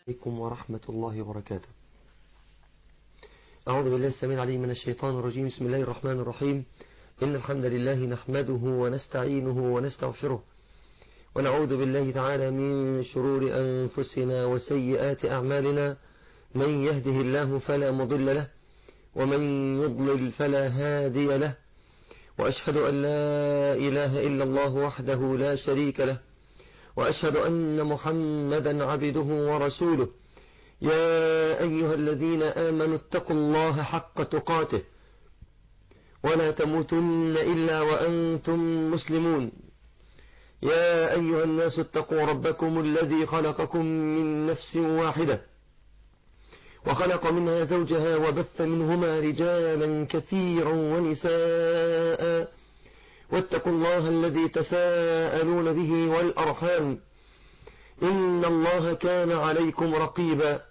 عليكم ورحمة الله وبركاته أعوذ بالله السميع العليم من الشيطان الرجيم بسم الله الرحمن الرحيم إن الحمد لله نحمده ونستعينه ونستغفره ونعوذ بالله تعالى من شرور أنفسنا وسيئات أعمالنا من يهده الله فلا مضل له ومن يضلل فلا هادي له وأشهد أن لا إله إلا الله وحده لا شريك له وأشهد أن محمدا عبده ورسوله يا أيها الذين آمنوا اتقوا الله حق تقاته ولا تموتن إلا وأنتم مسلمون يا أيها الناس اتقوا ربكم الذي خلقكم من نفس واحدة وخلق منها زوجها وبث منهما رجالا كثيرا ونساء واتقوا الله الذي تساءلون به والأرحام إن الله كان عليكم رقيبا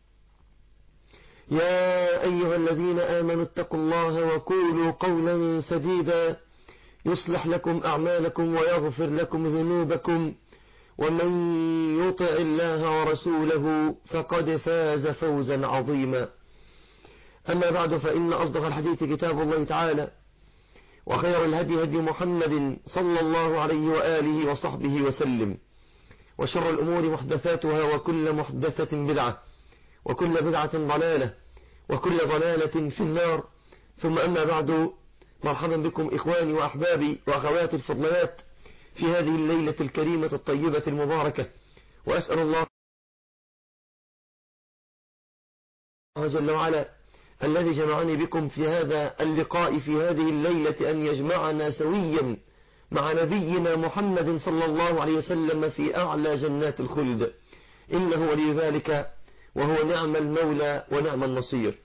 يا أيها الذين آمنوا اتقوا الله وقولوا قولا سديدا يصلح لكم أعمالكم ويغفر لكم ذنوبكم ومن يطع الله ورسوله فقد فاز فوزا عظيما أما بعد فإن أصدق الحديث كتاب الله تعالى وخير الهدي هدي محمد صلى الله عليه وآله وصحبه وسلم وشر الأمور محدثاتها وكل محدثة بدعة وكل بدعة ضلالة وكل ضلالة في النار ثم أما بعد مرحبا بكم إخواني وأحبابي وأخواتي الفضليات في هذه الليلة الكريمة الطيبة المباركة وأسأل الله جل وعلا الذي جمعني بكم في هذا اللقاء في هذه الليلة أن يجمعنا سويا مع نبينا محمد صلى الله عليه وسلم في أعلى جنات الخلد إنه ولي ذلك وهو نعم المولى ونعم النصير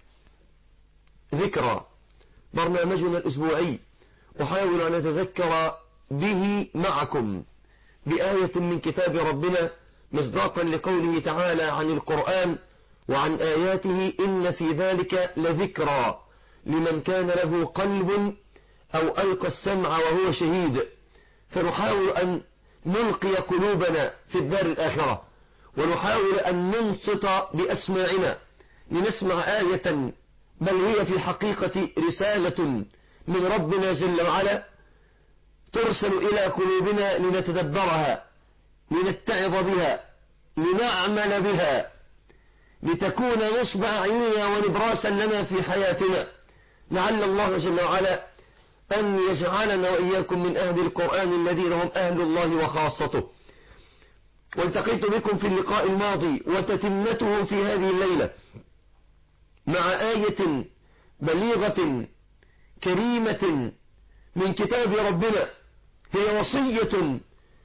ذكرى برنامجنا الأسبوعي أحاول أن أتذكر به معكم بآية من كتاب ربنا مصداقا لقوله تعالى عن القرآن وعن آياته إن في ذلك لذكرى لمن كان له قلب أو ألقى السمع وهو شهيد فنحاول أن نلقي قلوبنا في الدار الآخرة ونحاول أن ننصت بأسماعنا لنسمع آية بل هي في حقيقة رسالة من ربنا جل وعلا ترسل إلى قلوبنا لنتدبرها لنتعظ بها لنعمل بها لتكون نصب أعيننا ونبراسا لنا في حياتنا لعل الله جل وعلا أن يجعلنا وإياكم من أهل القرآن الذين هم أهل الله وخاصته والتقيت بكم في اللقاء الماضي وتتمته في هذه الليلة مع آية بليغة كريمة من كتاب ربنا هي وصية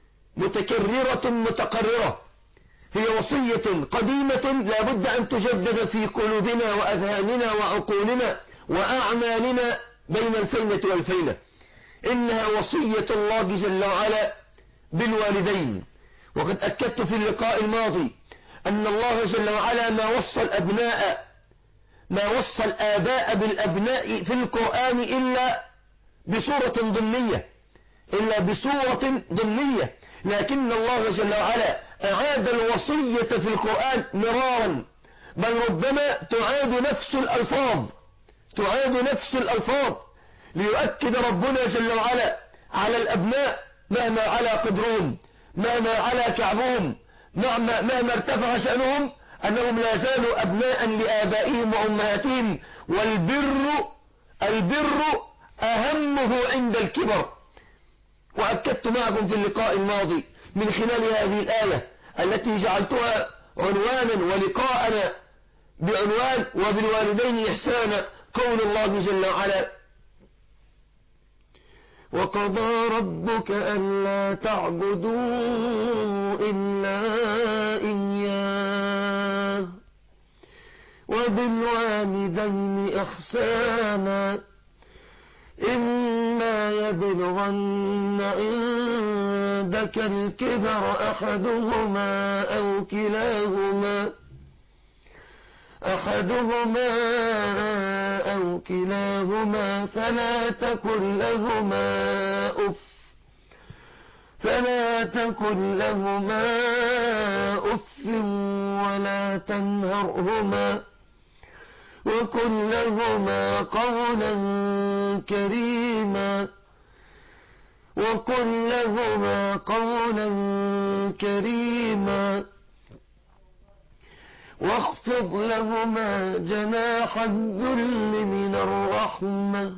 متكررة متقررة هي وصية قديمة لا بد أن تجدد في قلوبنا وأذهاننا وعقولنا وأعمالنا بين الفينة والفينة إنها وصية الله جل وعلا بالوالدين وقد أكدت في اللقاء الماضي أن الله جل وعلا ما وصى الأبناء ما وصى الآباء بالأبناء في القرآن إلا بصورة ضمنية إلا بصورة ضمنية لكن الله جل وعلا أعاد الوصية في القرآن مرارا بل ربما تعاد نفس الألفاظ تعاد نفس الألفاظ ليؤكد ربنا جل وعلا على الأبناء مهما على قدرهم مهما على كعبهم مهما, مهما ارتفع شأنهم أنهم لا زالوا أبناء لآبائهم وأمهاتهم والبر البر أهمه عند الكبر وأكدت معكم في اللقاء الماضي من خلال هذه الآية التي جعلتها عنوانا ولقاءنا بعنوان وبالوالدين إحسانا قول الله جل وعلا وقضى ربك ألا تعبدوا إلا إياه وبالوالدين إحسانا إما يبلغن عندك الكبر أحدهما أو كلاهما أحدهما أو كلاهما فلا تكن لهما أف فلا تكن لهما أف ولا تنهرهما وقل لهما قولا كريما وقل لهما قولا كريما واخفض لهما جناح الذل من الرحمة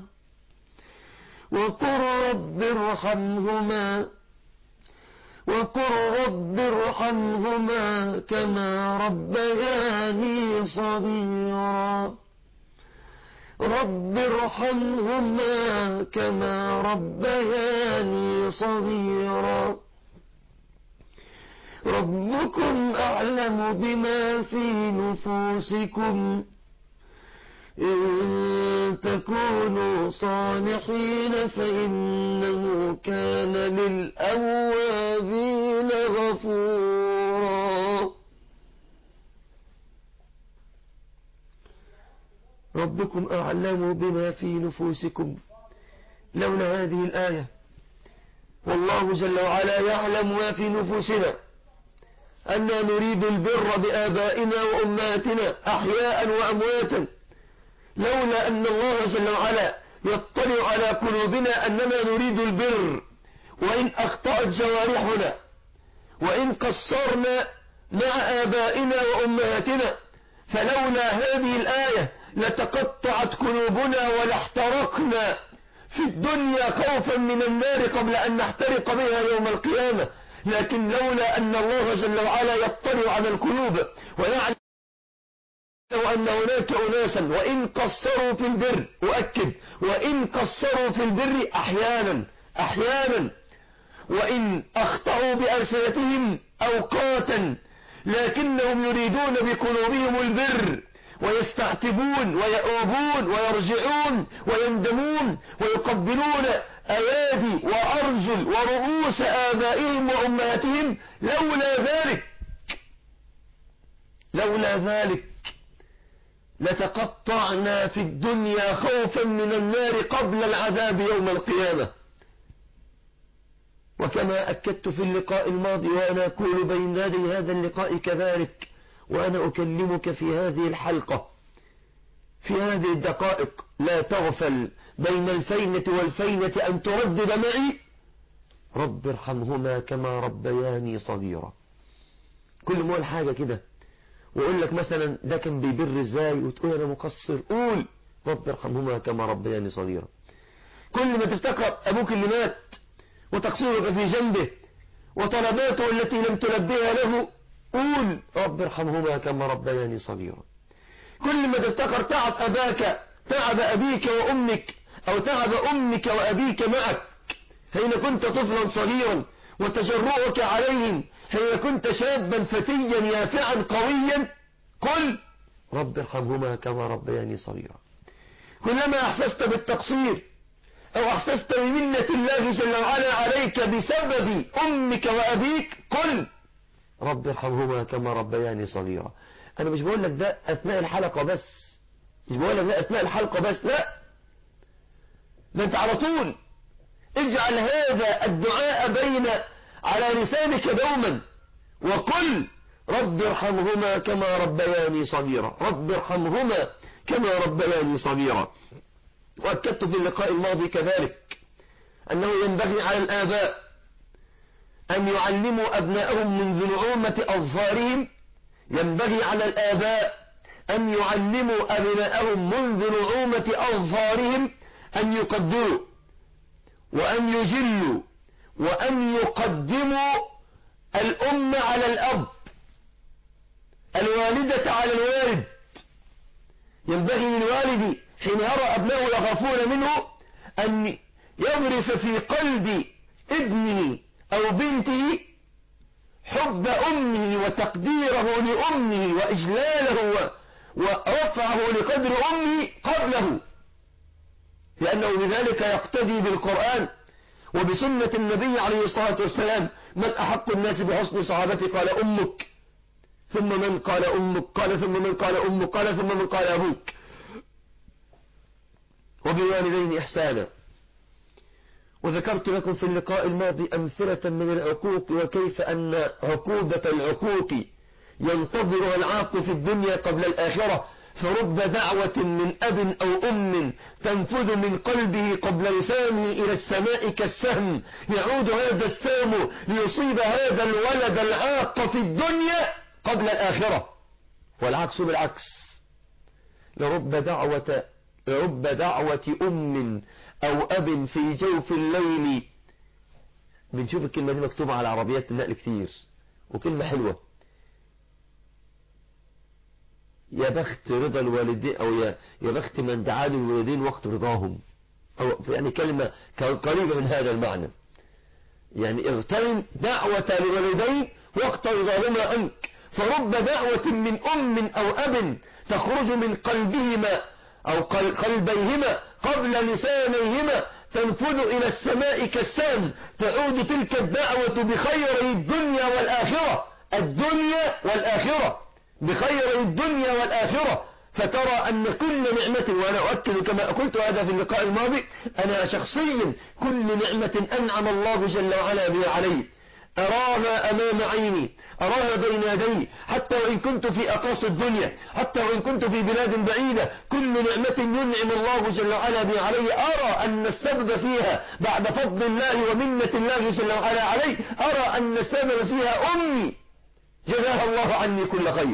وقل رب ارحمهما وقل رب ارحمهما كما ربياني صغيرا رب ارحمهما كما ربياني صغيرا ربكم أعلم بما في نفوسكم إن تكونوا صالحين فإنه كان للأوابين غفورا ربكم أعلم بما في نفوسكم لولا هذه الآية والله جل وعلا يعلم ما في نفوسنا أننا نريد البر بآبائنا وأمهاتنا أحياء وأمواتا لولا أن الله جل وعلا يطلع على قلوبنا أننا نريد البر وإن أخطأت جوارحنا وإن قصرنا مع آبائنا وأمهاتنا فلولا هذه الآية لتقطعت قلوبنا ولاحترقنا في الدنيا خوفا من النار قبل أن نحترق بها يوم القيامة لكن لولا أن الله جل وعلا يطلع على القلوب ويعلم وأن هناك أناسا وإن قصروا في البر أؤكد وإن قصروا في البر أحيانا أحيانا وإن أخطأوا بألسنتهم أوقاتا لكنهم يريدون بقلوبهم البر ويستعتبون ويؤوبون ويرجعون ويندمون ويقبلون أيادي وأرجل ورؤوس آبائهم وأمهاتهم لولا ذلك لولا ذلك لتقطعنا في الدنيا خوفا من النار قبل العذاب يوم القيامة وكما أكدت في اللقاء الماضي وأنا أقول بين يدي هذا اللقاء كذلك وأنا أكلمك في هذه الحلقة في هذه الدقائق لا تغفل بين الفينة والفينة أن تردد معي رب ارحمهما كما ربياني صغيرا كل ما حاجة كده وأقول لك مثلا ده كان بيبر ازاي وتقول أنا مقصر قول رب ارحمهما كما ربياني صغيرا كل ما تفتكر أبوك اللي مات وتقصيرك في جنبه وطلباته التي لم تلبيها له قول رب ارحمهما كما ربياني صغيرا كل ما تفتكر تعب أباك تعب أبيك وأمك أو تعب أمك وأبيك معك حين كنت طفلا صغيرا وتجرؤك عليهم حين كنت شابا فتيا يافعا قويا قل رب ارحمهما كما ربياني صغيرا كلما أحسست بالتقصير أو أحسست بمنة الله جل وعلا عليك بسبب أمك وأبيك قل رب ارحمهما كما ربياني صغيرا أنا مش بقول لك ده أثناء الحلقة بس مش بقول لك ده أثناء الحلقة بس لا ده أنت على طول اجعل هذا الدعاء بين على لسانك دوما وقل رب ارحمهما كما ربياني صغيرا رب ارحمهما كما ربياني صغيرا وأكدت في اللقاء الماضي كذلك أنه ينبغي على الآباء أن يعلموا أبنائهم منذ نعومة أظفارهم ينبغي على الآباء أن يعلموا أبنائهم منذ نعومة أظفارهم أن يقدروا وأن يجلوا وأن يقدموا الأم على الأب الوالدة على الوالد ينبغي للوالد حين يرى أبنائه يخافون منه أن يغرس في قلب ابنه أو بنته حب أمه وتقديره لأمه وإجلاله ورفعه لقدر أمه قبله لأنه بذلك يقتدي بالقرآن وبسنة النبي عليه الصلاة والسلام من أحق الناس بحسن صحابتي قال أمك ثم من قال أمك قال ثم من قال أمك قال ثم من قال أبوك وبالوالدين إحسانا وذكرت لكم في اللقاء الماضي أمثلة من العقوق وكيف أن عقوبة العقوق ينتظرها العاق في الدنيا قبل الآخرة فرب دعوة من أب أو أم تنفذ من قلبه قبل لسانه إلى السماء كالسهم يعود هذا السهم ليصيب هذا الولد العاق في الدنيا قبل الآخرة والعكس بالعكس لرب دعوة لرب دعوة أم أو أب في جوف الليل بنشوف الكلمة دي مكتوبة على عربيات النقل كتير وكلمة حلوة يا بخت رضا الوالدين أو يا, يا بخت من دعا الوالدين وقت رضاهم أو يعني كلمة قريبة من هذا المعنى يعني اغتنم دعوة الوالدين وقت رضاهما عنك فرب دعوة من أم أو أب تخرج من قلبهما أو قلبيهما قبل لسانيهما تنفذ إلى السماء كالسام تعود تلك الدعوة بخير الدنيا والآخرة الدنيا والآخرة بخير الدنيا والآخرة فترى أن كل نعمة وأنا أؤكد كما قلت هذا في اللقاء الماضي أنا شخصيا كل نعمة أنعم الله جل وعلا بها علي أراها أمام عيني أراها بين يدي حتى وإن كنت في أقاصي الدنيا حتى وإن كنت في بلاد بعيدة كل نعمة ينعم الله جل وعلا بها علي أرى أن السبب فيها بعد فضل الله ومنة الله جل وعلا علي أرى أن السبب فيها أمي جزاها الله عني كل خير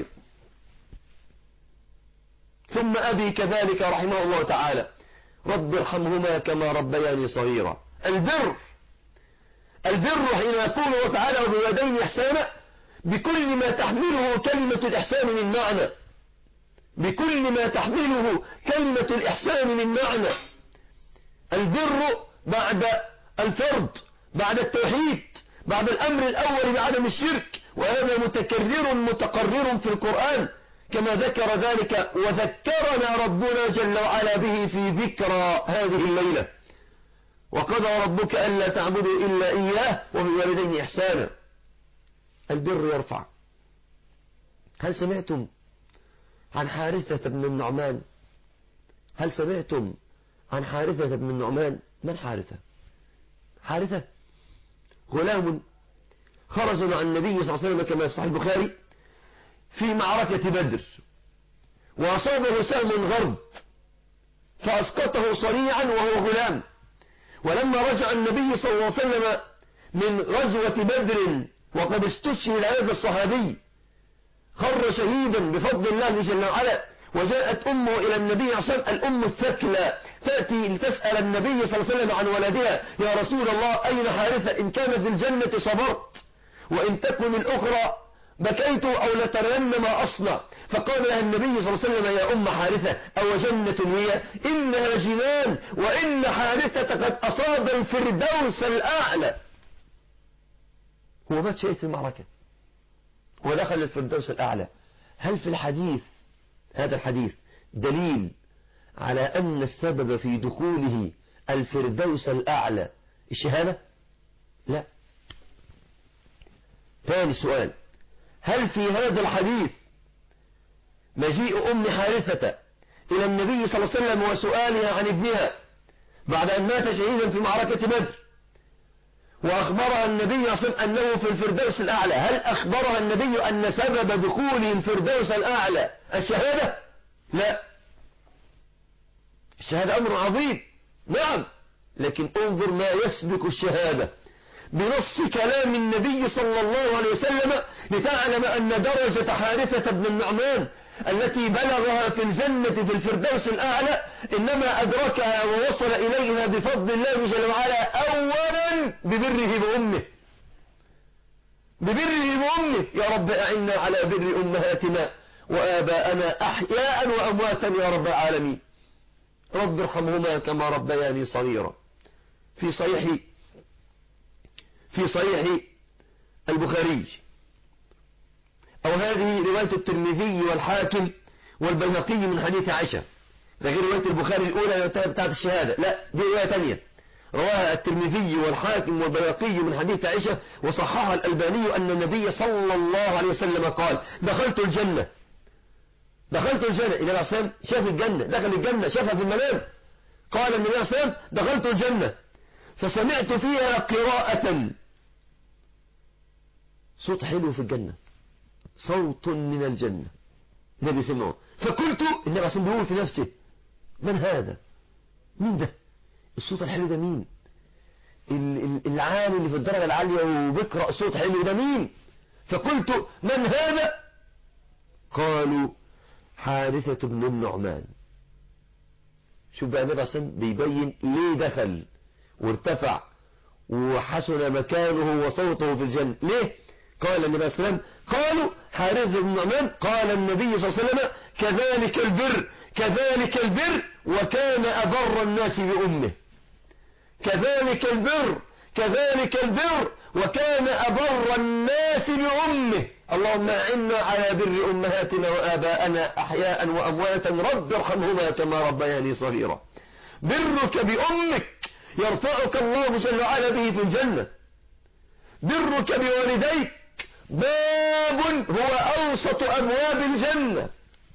ثم أبي كذلك رحمه الله تعالى رب ارحمهما كما ربياني صغيرا البر البر حين يقول الله تعالى وباليدين إحسانا بكل ما تحمله كلمة الإحسان من معنى بكل ما تحمله كلمة الإحسان من معنى البر بعد الفرض بعد التوحيد بعد الأمر الأول بعدم الشرك وهذا متكرر متقرر في القرآن كما ذكر ذلك وذكرنا ربنا جل وعلا به في ذكرى هذه الليلة وقضى ربك ألا تعبدوا إلا إياه وبالوالدين إحسانا البر يرفع هل سمعتم عن حارثة بن النعمان هل سمعتم عن حارثة بن النعمان من حارثة حارثة غلام خرج مع النبي صلى الله عليه وسلم كما في صحيح البخاري في معركة بدر وأصابه سهم غرب فأسقطه صريعا وهو غلام ولما رجع النبي صلى الله عليه وسلم من غزوة بدر وقد استشهد هذا الصحابي خر شهيدا بفضل الله جل وعلا وجاءت أمه إلى النبي صلى الله عليه وسلم الأم الثكلى تأتي لتسأل النبي صلى الله عليه وسلم عن ولدها يا رسول الله أين حارثة إن كانت في الجنة صبرت وإن تكن الأخرى بكيت أو لترين ما أصنع فقال لها النبي صلى الله عليه وسلم يا أم حارثة أو جنة هي إنها جنان وإن حارثة قد أصاب الفردوس الأعلى هو مات شهيد في المعركة ودخل الفردوس الأعلى هل في الحديث هذا الحديث دليل على أن السبب في دخوله الفردوس الأعلى الشهادة لا ثاني سؤال هل في هذا الحديث مجيء أم حارثة إلى النبي صلى الله عليه وسلم وسؤالها عن ابنها بعد أن مات شهيدا في معركة بدر وأخبرها النبي صلى الله عليه وسلم أنه في الفردوس الأعلى هل أخبرها النبي أن سبب دخوله الفردوس الأعلى الشهادة لا الشهادة أمر عظيم نعم لكن انظر ما يسبق الشهادة بنص كلام النبي صلى الله عليه وسلم لتعلم أن درجة حارثة بن النعمان التي بلغها في الجنة في الفردوس الأعلى إنما أدركها ووصل إليها بفضل الله جل وعلا أولا ببره بأمه ببره بأمه يا رب أعنا على بر أمهاتنا وآباءنا أحياء وأمواتا يا رب العالمين رب ارحمهما كما ربياني صغيرا في صحيح في صحيح البخاري أو هذه رواية الترمذي والحاكم والبيهقي من حديث عائشة ده غير رواية البخاري الأولى بتاعت الشهادة لا دي رواية ثانية رواها الترمذي والحاكم والبيهقي من حديث عائشة وصححها الألباني أن النبي صلى الله عليه وسلم قال دخلت الجنة دخلت الجنة إلى العصام شاف الجنة دخل الجنة شافها في المنام قال النبي صلى الله عليه وسلم دخلت الجنة فسمعت فيها قراءة صوت حلو في الجنة صوت من الجنة النبي سمعه فقلت النبي عشان بيقول في نفسه من هذا مين ده الصوت الحلو ده مين العالي اللي في الدرجة العالية وبيقرأ صوت حلو ده مين فقلت من هذا قالوا حارثة بن النعمان شوف بقى النبي عشان بيبين ليه دخل وارتفع وحسن مكانه وصوته في الجنة ليه قال النبي صلى الله عليه وسلم قالوا حارث بن نعمان قال النبي صلى الله عليه وسلم كذلك البر كذلك البر وكان أبر الناس بأمه كذلك البر كذلك البر وكان أبر الناس بأمه اللهم أعنا على بر أمهاتنا وآباءنا أحياء وأمواتا رب ارحمهما كما ربياني صغيرا برك بأمك يرفعك الله جل وعلا به في الجنة برك بوالديك باب هو أوسط أبواب الجنة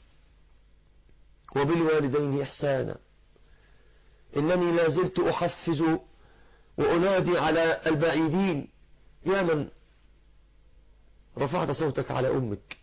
وبالوالدين إحسانا إنني لا زلت أحفز وأنادي على البعيدين يا من رفعت صوتك على أمك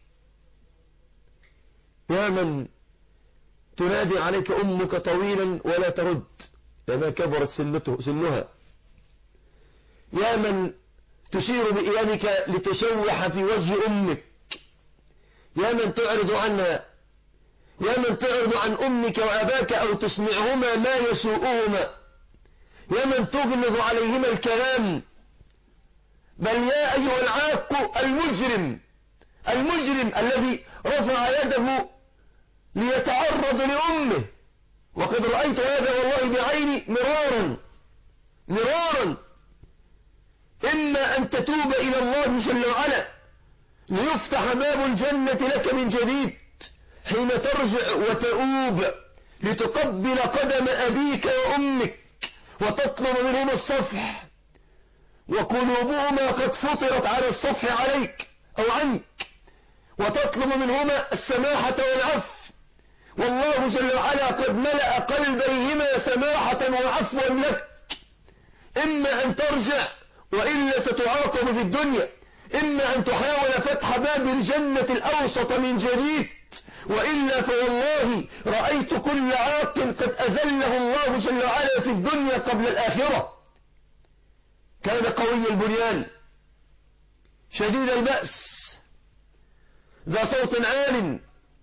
يا من تنادي عليك أمك طويلا ولا ترد لما كبرت سنته سنها يا من تشير بإيانك لتشوح في وجه أمك يا من تعرض عنها يا من تعرض عن أمك وأباك أو تسمعهما ما يسوءهما يا من تغمض عليهما الكلام بل يا أيها العاق المجرم المجرم الذي رفع يده ليتعرض لأمه وقد رأيت هذا والله بعيني مرارا مرارا إما أن تتوب إلى الله جل وعلا ليفتح باب الجنة لك من جديد حين ترجع وتؤوب لتقبل قدم أبيك وأمك وتطلب منهما الصفح وقلوبهما قد فطرت على الصفح عليك أو عنك وتطلب منهما السماحة والعفو والله جل وعلا قد ملأ قلبيهما سماحة وعفوا لك إما أن ترجع وإلا ستعاقب في الدنيا إما أن تحاول فتح باب الجنة الأوسط من جديد وإلا فوالله رأيت كل عاق قد أذله الله جل وعلا في الدنيا قبل الآخرة كان قوي البنيان شديد البأس ذا صوت عال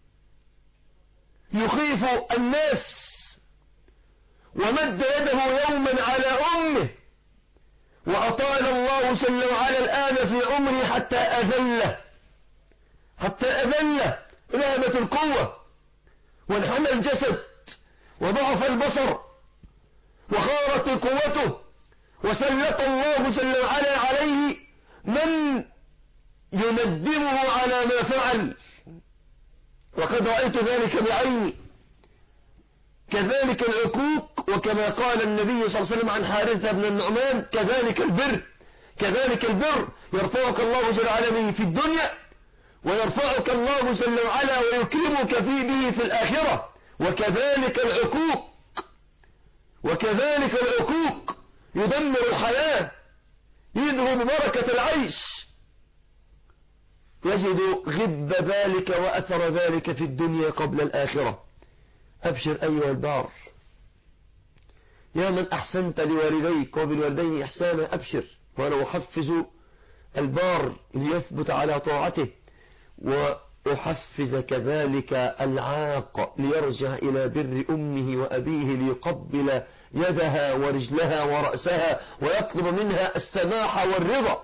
يخيف الناس ومد يده يوما على أمه وأطال الله جل وعلا الآن في عمره حتى أذله حتى أذله ذهبت القوة وانحنى الجسد وضعف البصر وخارت قوته وسلط الله جل وعلا عليه من يندمه على ما فعل وقد رأيت ذلك بعيني كذلك العقوق وكما قال النبي صلى الله عليه وسلم عن حارثة بن النعمان كذلك البر كذلك البر يرفعك الله جل وعلا به في الدنيا ويرفعك الله جل وعلا ويكرمك فيه به في الآخرة وكذلك العقوق وكذلك العقوق يدمر الحياة يذهب بركة العيش يجد غب ذلك وأثر ذلك في الدنيا قبل الآخرة أبشر أيها البار يا من أحسنت لوالديك وبالوالدين إحسانا أبشر وأنا أحفز البار ليثبت على طاعته وأحفز كذلك العاق ليرجع إلى بر أمه وأبيه ليقبل يدها ورجلها ورأسها ويطلب منها السماح والرضا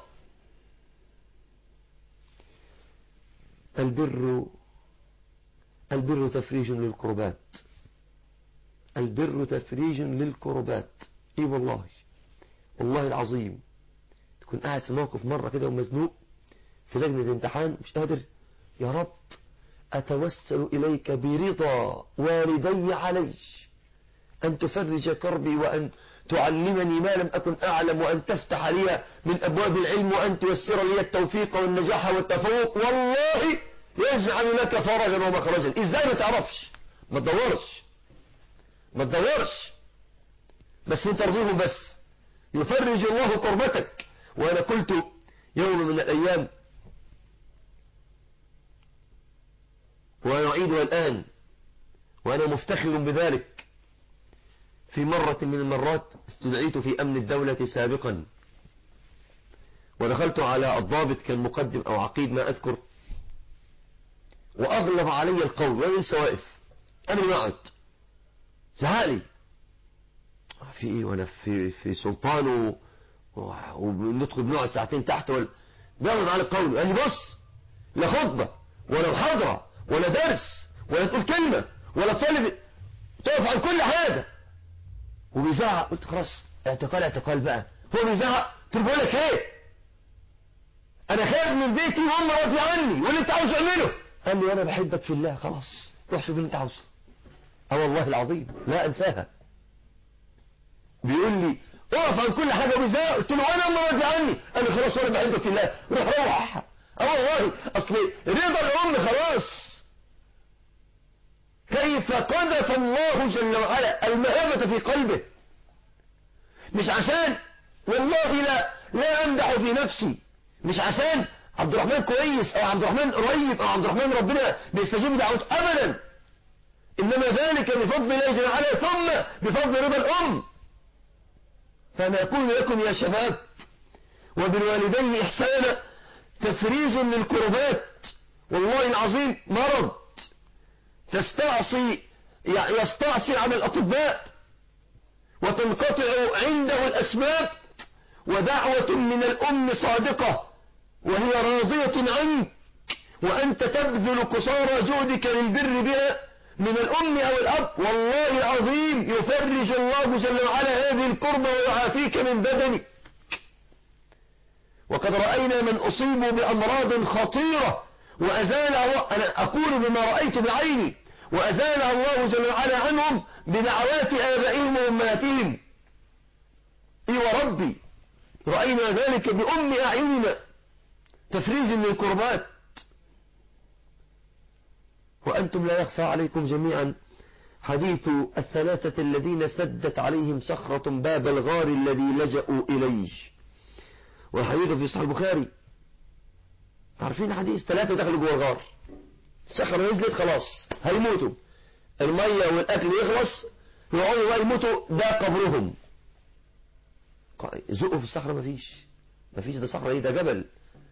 البر البر تفريج للكربات البر تفريج للكربات اي والله والله العظيم تكون قاعد في موقف مرة كده ومزنوق في لجنة امتحان مش قادر يا رب أتوسل إليك برضا والدي علي أن تفرج كربي وأن تعلمني ما لم أكن أعلم وأن تفتح لي من أبواب العلم وأن تيسر لي التوفيق والنجاح والتفوق والله يجعل لك فرجا ومخرجا إزاي ما تعرفش ما تدورش ما تدورش بس انت ارضيهم بس يفرج الله كربتك وأنا قلت يوم من الأيام وأعيدها الآن وأنا مفتخر بذلك في مرة من المرات استدعيت في أمن الدولة سابقا ودخلت على الضابط كان مقدم أو عقيد ما أذكر وأغلب علي القول وأنا لسه واقف أنا اللي قاعد زهالي في إيه وأنا في في سلطان و... وندخل بنقعد ساعتين تحت ولا بيغلط على القول قال لي بص لا خطبة ولا محاضرة ولا درس ولا تقول كلمة ولا تصلي تقف عن كل حاجة وبيزعق قلت خلاص اعتقال اعتقال بقى هو بيزعق قلت له بقول لك ايه انا خارج من بيتي وهم راضي عني واللي انت عاوز اعمله قال لي انا بحبك في الله خلاص روح شوف اللي انت عاوزه اه والله العظيم لا انساها بيقول لي اقف عن كل حاجه وبيزعق قلت له انا هم راضي عني قال لي خلاص وانا بحبك في الله روح روح اه والله اصل رضا الام خلاص كيف قذف الله جل وعلا المهابة في قلبه مش عشان والله لا لا أمدح في نفسي مش عشان عبد الرحمن كويس أو عبد الرحمن قريب أو عبد الرحمن ربنا بيستجيب دعوته أبدا إنما ذلك بفضل الله جل وعلا ثم بفضل رضا الأم فأنا أقول لكم يا شباب وبالوالدين إحسانا تفريز للكربات والله العظيم مرض تستعصي يستعصي على الأطباء وتنقطع عنده الأسباب ودعوة من الأم صادقة وهي راضية عنك وأنت تبذل قصارى جهدك للبر بها من الأم أو الأب والله العظيم يفرج الله جل وعلا هذه الكربة ويعافيك من بدنك وقد رأينا من أصيبوا بأمراض خطيرة وأزال أنا أقول بما رأيت بعيني وأزال الله جل وعلا عنهم بدعوات آبائهم وأمهاتهم إي وربي رأينا ذلك بأم أعيننا تفريز للكربات وأنتم لا يخفى عليكم جميعا حديث الثلاثة الذين سدت عليهم صخرة باب الغار الذي لجأوا إليه والحديث في صحيح البخاري عارفين حديث ثلاثة دخلوا جوه الغار صخرة نزلت خلاص هيموتوا المية والأكل يخلص يقعدوا بقى يموتوا ده قبرهم زقوا في الصخرة مفيش مفيش ده صخرة ايه ده جبل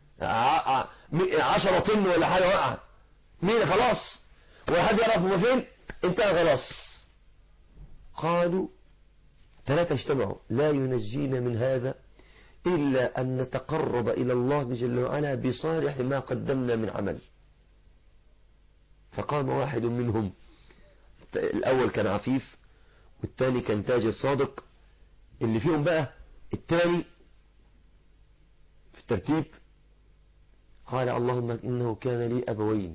عشرة طن ولا حاجة وقع مين خلاص واحد يعرف هما فين انتهى خلاص قالوا ثلاثة اجتمعوا لا ينجينا من هذا إلا أن نتقرب إلى الله جل وعلا بصالح ما قدمنا من عمل فقام واحد منهم الأول كان عفيف والثاني كان تاجر صادق اللي فيهم بقى الثاني في الترتيب قال اللهم إنه كان لي أبوين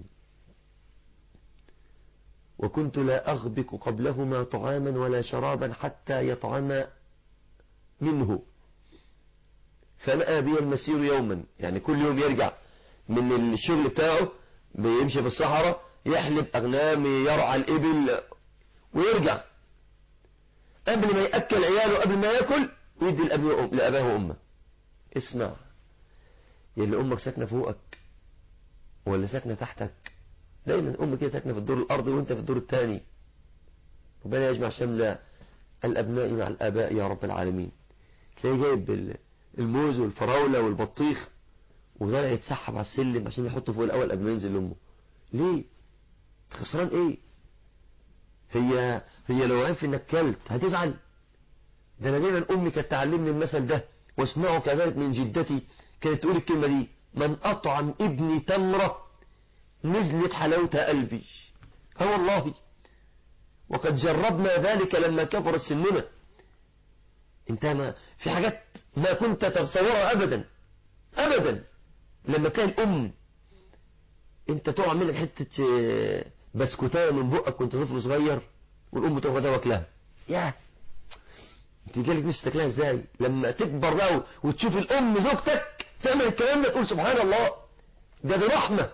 وكنت لا أغبك قبلهما طعاما ولا شرابا حتى يطعما منه فلقى بي المسير يوما يعني كل يوم يرجع من الشغل بتاعه بيمشي في الصحراء يحلب أغنام يرعى الإبل ويرجع قبل ما يأكل عياله قبل ما يأكل يدي لأباه وأمه اسمع يلي أمك ساكنة فوقك ولا ساكنة تحتك دايما أمك كده ساكنة في الدور الأرضي وانت في الدور الثاني ربنا يجمع شمل الأبناء مع الآباء يا رب العالمين تلاقيه جايب الموز والفراولة والبطيخ وده يتسحب على السلم عشان يحطه فوق الأول قبل ما ينزل لأمه ليه خسران ايه هي هي لو عرف انك كلت هتزعل ده انا دايما امي كانت تعلمني المثل ده واسمعه كذلك من جدتي كانت تقول الكلمة دي من اطعم ابني تمرة نزلت حلاوتها قلبي اه والله وقد جربنا ذلك لما كبرت سننا انت ما في حاجات ما كنت تتصورها ابدا ابدا لما كان ام انت تقع منك حتة بسكوتايه من بقك وانت طفل صغير والام تاخدها واكلها يا انت جالك نفسك تاكلها ازاي لما تكبر بقى وتشوف الام زوجتك تعمل الكلام ده تقول سبحان الله ده برحمه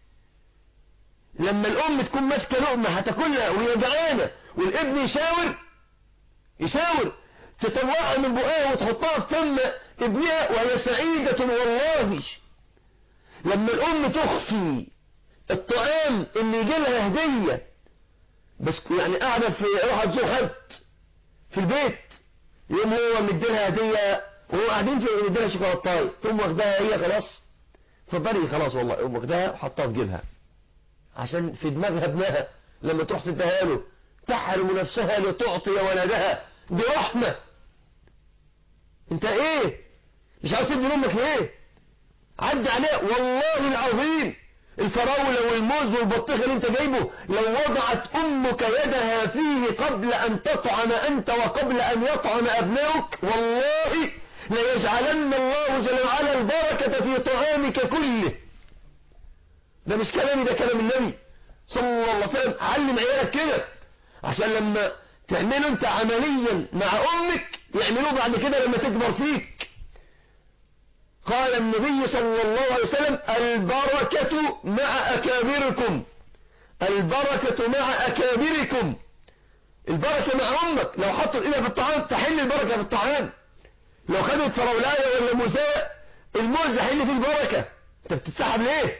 لما الام تكون ماسكه لقمه هتاكلها وهي جعانه والابن يشاور يشاور تطلعها من بقها وتحطها في فم ابنها وهي سعيدة والله لما الأم تخفي الطعام اللي يجي لها هدية بس يعني قاعدة في راح تزور حد في البيت يوم هو مديلها هدية وهو قاعدين في مديلها شوكولاتايه تقوم واخداها هي خلاص اتفضلي خلاص والله قوم واخداها وحطها في جيبها عشان في دماغها ابنها لما تروح تديها له تحرم نفسها لتعطي ولدها برحمة انت ايه مش عاوز تدي لامك ليه عدي عليه والله العظيم الفراولة والموز والبطيخ اللي انت جايبه لو وضعت امك يدها فيه قبل ان تطعم انت وقبل ان يطعم ابنائك والله ليجعلن الله جل وعلا البركة في طعامك كله ده مش كلامي ده كلام النبي صلى الله عليه وسلم علم عيالك كده عشان لما تعمله انت عمليا مع امك يعملوه بعد كده لما تكبر فيك قال النبي صلى الله عليه وسلم البركة مع أكابركم البركة مع أكابركم البركة مع أمك لو حطت إيدها في الطعام تحل البركة في الطعام لو خدت فراولاية ولا موزاية الموز يحل فيه البركة انت بتتسحب ليه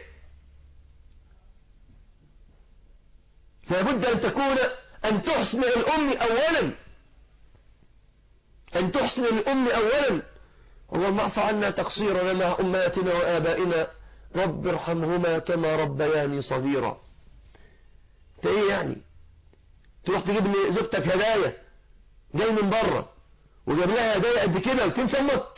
لابد أن تكون أن تحسن الأم أولا أن تحسن الأم أولا اللهم اعف عنا تقصيرنا مع أمهاتنا وآبائنا رب ارحمهما كما ربياني صغيرا انت ايه يعني تروح تجيب لي زوجتك هدايا جاي من بره وجاب لها هدايا قد كده وتنسى امك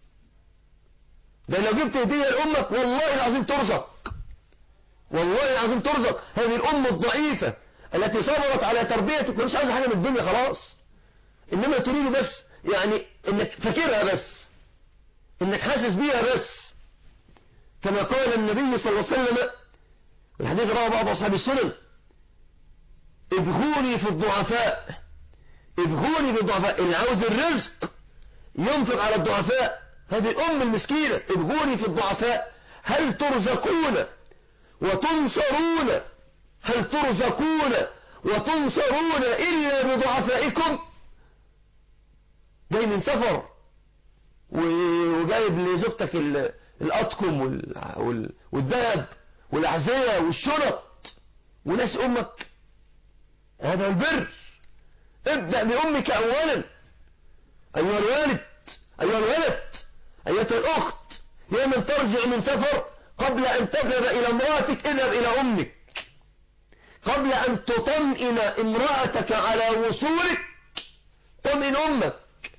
ده لو جبت هديه لامك والله العظيم ترزق والله العظيم ترزق هذه الام الضعيفه التي صبرت على تربيتك ومش عايزه حاجه من الدنيا خلاص انما تريد بس يعني انك فاكرها بس انك حاسس بيها بس كما قال النبي صلى الله عليه وسلم والحديث رواه بعض اصحاب السنن ابغوني في الضعفاء ابغوني في الضعفاء اللي عاوز الرزق ينفق على الضعفاء هذه الام المسكينه ابغوني في الضعفاء هل ترزقون وتنصرون هل ترزقون وتنصرون إلا بضعفائكم جاي من سفر وجايب لزوجتك الأطقم والذهب والأعزية والشنط وناس أمك هذا البر ابدأ بأمك أولا أيها الوالد أيها الولد أيتها الأخت يا من ترجع من سفر قبل أن تذهب إلى امرأتك اذهب إلى أمك قبل أن تطمئن امرأتك على وصولك طمئن أمك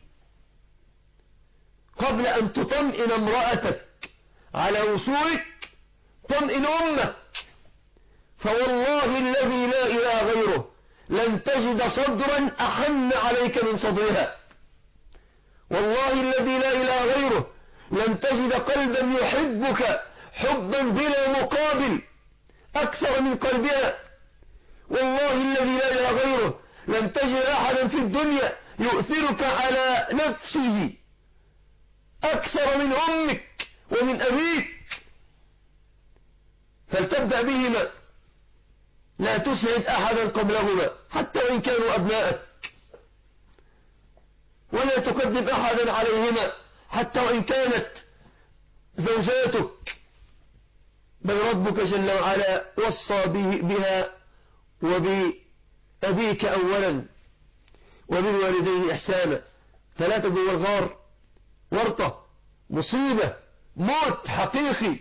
قبل أن تطمئن امرأتك على وصولك طمئن أمك فوالله الذي لا إله غيره لن تجد صدرا أحن عليك من صدرها والله الذي لا إله غيره لن تجد قلبا يحبك حبا بلا مقابل أكثر من قلبها والله الذي لا إله غيره لن تجد أحدا في الدنيا يؤثرك على نفسه أكثر من أمك ومن أبيك فلتبدأ بهما لا تسعد أحدا قبلهما حتى وإن كانوا أبناءك ولا تكذب أحدا عليهما حتى وإن كانت زوجاتك بل ربك جل وعلا وصى به بها وبأبيك أولا وبالوالدين إحسانا ثلاثة جوه الغار ورطة مصيبة موت حقيقي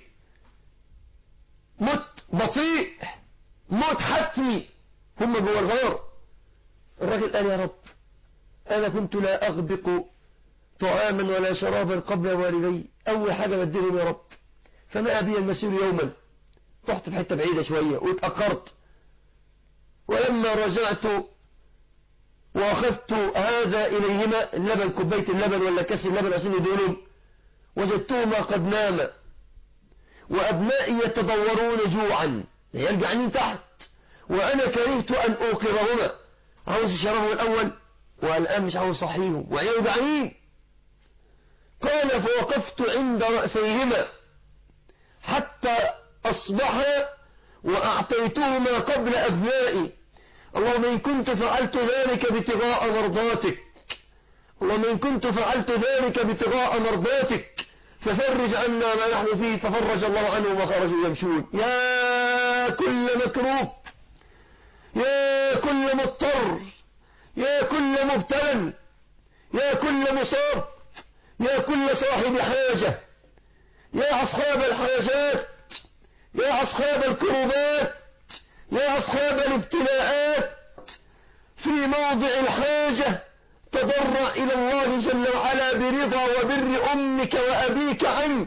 موت بطيء موت حتمي هم جوه الغار الراجل قال يا رب أنا كنت لا أغبق طعاما ولا شرابا قبل والدي أول حاجة بدلهم يا رب فما أبي المسير يوما رحت في حتة بعيدة شوية واتأخرت ولما رجعت وأخذت هذا إليهما اللبن كوباية اللبن ولا كاس اللبن عشان يدولهم وجدتهما قد ناما وأبنائي يتضورون جوعا يرجعين تحت وأنا كرهت أن أوقظهما عاوز يشربوا الأول والآن مش عاوز صحيهم ويوجعين قال فوقفت عند رأسيهما حتى أصبحا وأعطيتهما قبل أبنائي اللهم إن كنت فعلت ذلك ابتغاء مرضاتك اللهم إن كنت فعلت ذلك ابتغاء مرضاتك ففرج عنا ما نحن فيه ففرج الله عنهم وخرجوا يمشون يا يا كل مكروب يا كل مضطر يا كل مبتلى يا كل مصاب يا كل صاحب حاجة يا أصحاب الحاجات يا أصحاب الكروبات يا أصحاب الابتلاءات في موضع الحاجة تضرع إلى الله جل وعلا برضا وبر أمك وأبيك عنك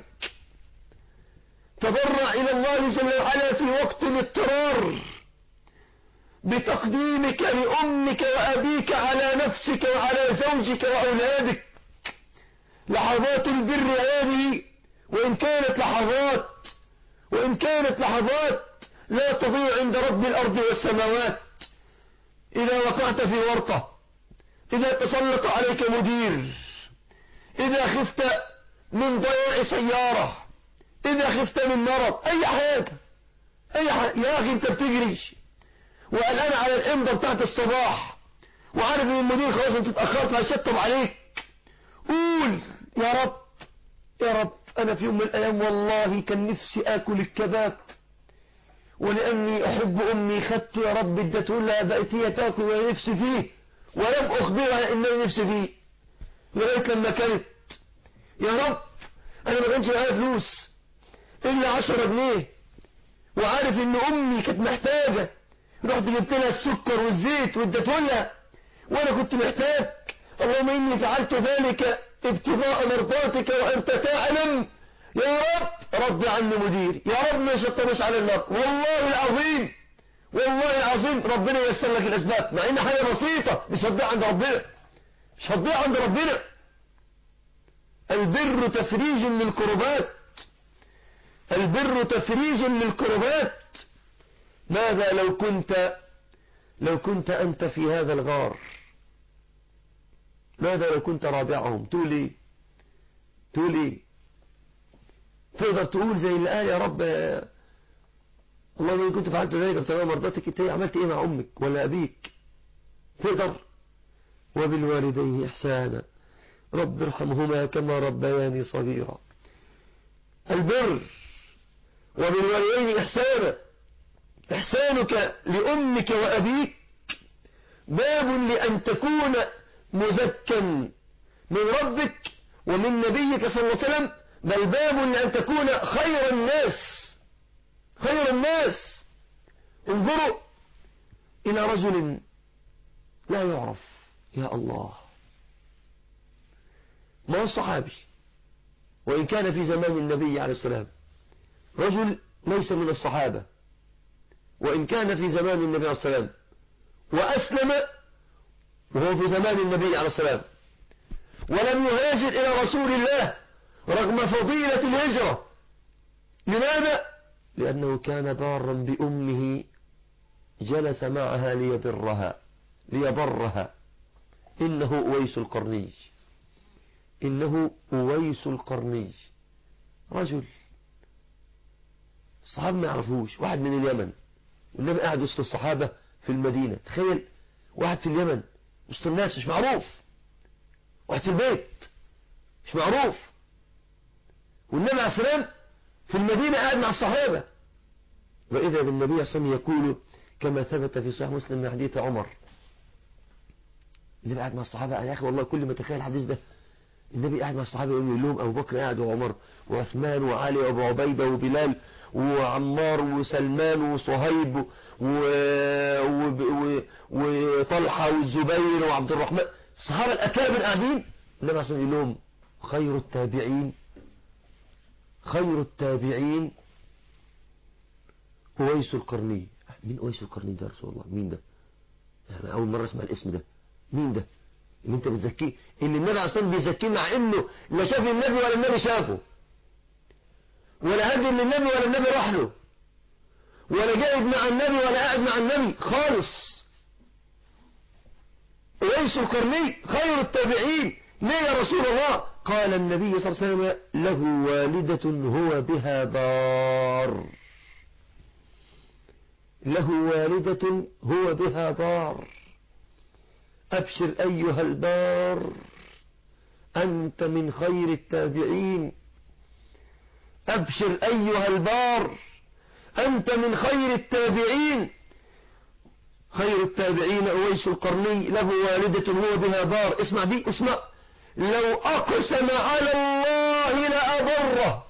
تضرع إلى الله جل وعلا في وقت الاضطرار بتقديمك لأمك وأبيك على نفسك وعلى زوجك وأولادك لحظات البر هذه وإن كانت لحظات وإن كانت لحظات لا تضيع عند رب الأرض والسماوات إذا وقعت في ورطة إذا تسلط عليك مدير إذا خفت من ضياع سيارة إذا خفت من مرض أي حاجة أي حاجة يا أخي أنت بتجري وقلقان على الإمضة بتاعت الصباح وعارف ان المدير خلاص انت اتأخرت هيشطب عليك قول يا رب يا رب انا في يوم من الايام والله كان نفسي اكل الكباب ولاني احب امي خدته يا رب ادته لها بقت هي تاكل وانا نفسي فيه ولم اخبرها انني نفسي فيه لغايه لما كلت يا رب انا ما كانش معايا فلوس الا 10 جنيه وعارف ان امي كانت محتاجه رحت جبت لها السكر والزيت واديته لها وانا كنت محتاج اللهم اني فعلت ذلك ابتغاء مرضاتك وانت تعلم يا رب رد عني مديري يا رب ما يشطبش على النار والله العظيم والله العظيم ربنا ييسر لك الاسباب مع ان حاجه بسيطه مش هتضيع عند ربنا مش هتضيع عند ربنا البر تفريج للكربات البر تفريج للكربات ماذا لو كنت لو كنت أنت في هذا الغار ماذا لو كنت رابعهم تقول ايه تقول ايه تقدر تقول زي اللي قال يا رب اللهم إن كنت فعلت ذلك ابتغاء مرضاتك انت عملت ايه مع امك ولا ابيك تقدر وبالوالدين احسانا رب ارحمهما كما ربياني صغيرا البر وبالوالدين احسانا إحسانك لأمك وأبيك باب لأن تكون مزكا من ربك ومن نبيك صلى الله عليه وسلم بل باب لأن تكون خير الناس خير الناس انظروا إلى رجل لا يعرف يا الله ما هو صحابي وإن كان في زمان النبي عليه السلام رجل ليس من الصحابة وإن كان في زمان النبي عليه السلام وأسلم وهو في زمان النبي عليه السلام ولم يهاجر إلى رسول الله رغم فضيلة الهجرة لماذا؟ لأنه كان بارا بأمه جلس معها ليبرها ليبرها إنه أويس القرني إنه أويس القرني رجل الصحابة ما يعرفوش واحد من اليمن والنبي قاعد وسط الصحابة في المدينة تخيل واحد في اليمن وسط الناس مش معروف واحد في البيت مش معروف والنبي عليه السلام في المدينة قاعد مع الصحابة وإذا بالنبي صلى الله عليه وسلم يقول كما ثبت في صحيح مسلم من حديث عمر النبي قاعد مع الصحابة يا أخي والله كل ما تخيل الحديث ده النبي قاعد مع الصحابة يقول لهم أبو بكر قاعد وعمر وعثمان وعلي وأبو عبيدة وبلال وعمار وسلمان وصهيب و... و... و... وطلحة والزبير وعبد الرحمن الصحابة الأكابر قاعدين النبي صلى الله عليه وسلم خير التابعين خير التابعين أويس القرني مين أويس القرني ده رسول الله مين ده يعني أول مرة اسمع الاسم ده مين ده اللي انت بتزكيه اللي النبي عليه الصلاه بيزكيه مع انه لا شاف النبي ولا النبي شافه ولا هدي للنبي ولا النبي راح له ولا قاعد مع النبي ولا قاعد مع النبي خالص ويس القرني خير التابعين ليه يا رسول الله قال النبي صلى الله عليه وسلم له والدة هو بها بار له والدة هو بها بار أبشر أيها البار أنت من خير التابعين أبشر أيها البار أنت من خير التابعين خير التابعين أويس القرني له والدة هو بها بار اسمع دي اسمع لو أقسم على الله لأبره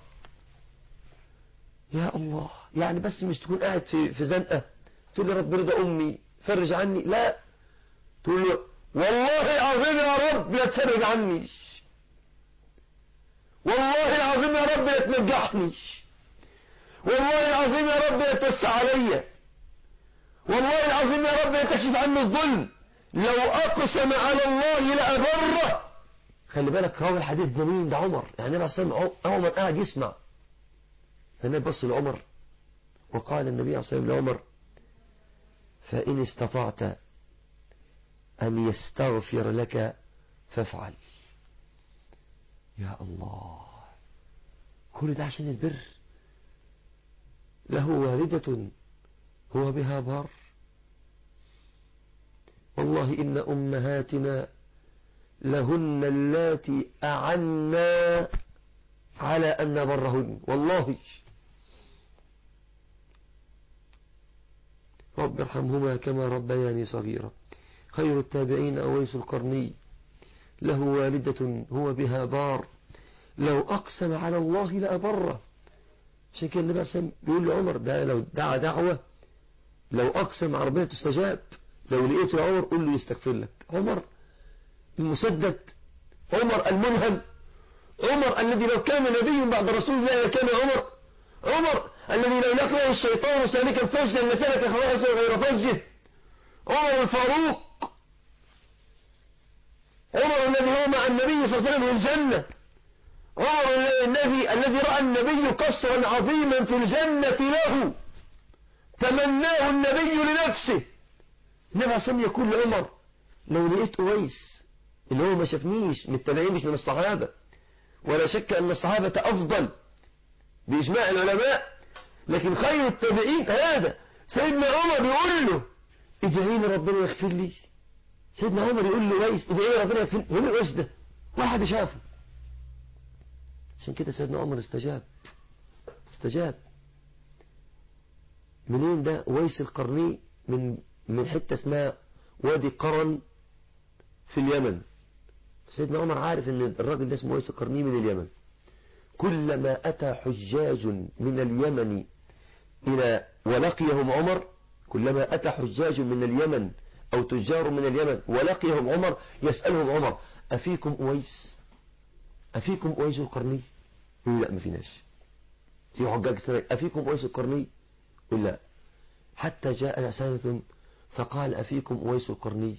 يا الله يعني بس مش تكون قاعد في, في زنقة تقول لي رب رضا أمي فرج عني لا تقول له والله العظيم يا رب لا تفرج عني والله العظيم يا رب لا تنجحني والله العظيم يا رب لا توسع عليا والله العظيم يا رب لا تكشف عني الظلم لو أقسم على الله لأبره خلي بالك راوي الحديث ده مين ده عمر يعني النبي صلى الله عليه وسلم عمر قاعد يسمع فالنبي بص لعمر وقال النبي عليه الصلاة والسلام لعمر فإن استطعت أن يستغفر لك فافعل يا الله كل ده عشان البر له والدة هو بها بار والله إن أمهاتنا لهن اللاتي أعنا على أن نبرهن والله رب ارحمهما كما ربياني صغيرا خير التابعين أويس القرني له والدة هو بها بار لو أقسم على الله لأبره عشان كده النبي عليه بيقول لعمر ده لو دعا دعوة لو أقسم على ربنا تستجاب لو لقيته يا عمر قول له يستغفر لك عمر المسدد عمر الملهم عمر الذي لو كان نبي بعد رسول الله لكان عمر عمر الذي لو لقيه الشيطان سالكا فجا لسلك خلاصا غير فجه عمر الفاروق عمر الذي هو مع النبي صلى الله عليه وسلم في الجنة عمر النبي الذي رأى النبي قصرا عظيما في الجنة له تمناه النبي لنفسه النبي عليه الصلاة يقول لعمر لو لقيت أويس اللي هو ما شافنيش من التابعين مش من الصحابة ولا شك أن الصحابة أفضل بإجماع العلماء لكن خير التابعين هذا سيدنا عمر يقول له ادعي لي ربنا يغفر لي سيدنا عمر يقول له ويس ادعي لي ربنا يغفر لي هو الويس ده واحد شافه عشان كده سيدنا عمر استجاب استجاب منين ده ويس القرني من من حتة اسمها وادي قرن في اليمن سيدنا عمر عارف ان الراجل ده اسمه ويس القرني من اليمن كلما أتى حجاج من اليمن إلى ولقيهم عمر كلما أتى حجاج من اليمن أو تجار من اليمن ولقيهم عمر يسألهم عمر أفيكم أويس أفيكم أويس القرني يقول لا ما فيناش في حجاج سنة أفيكم أويس القرني يقول لا حتى جاء سنة فقال أفيكم أويس القرني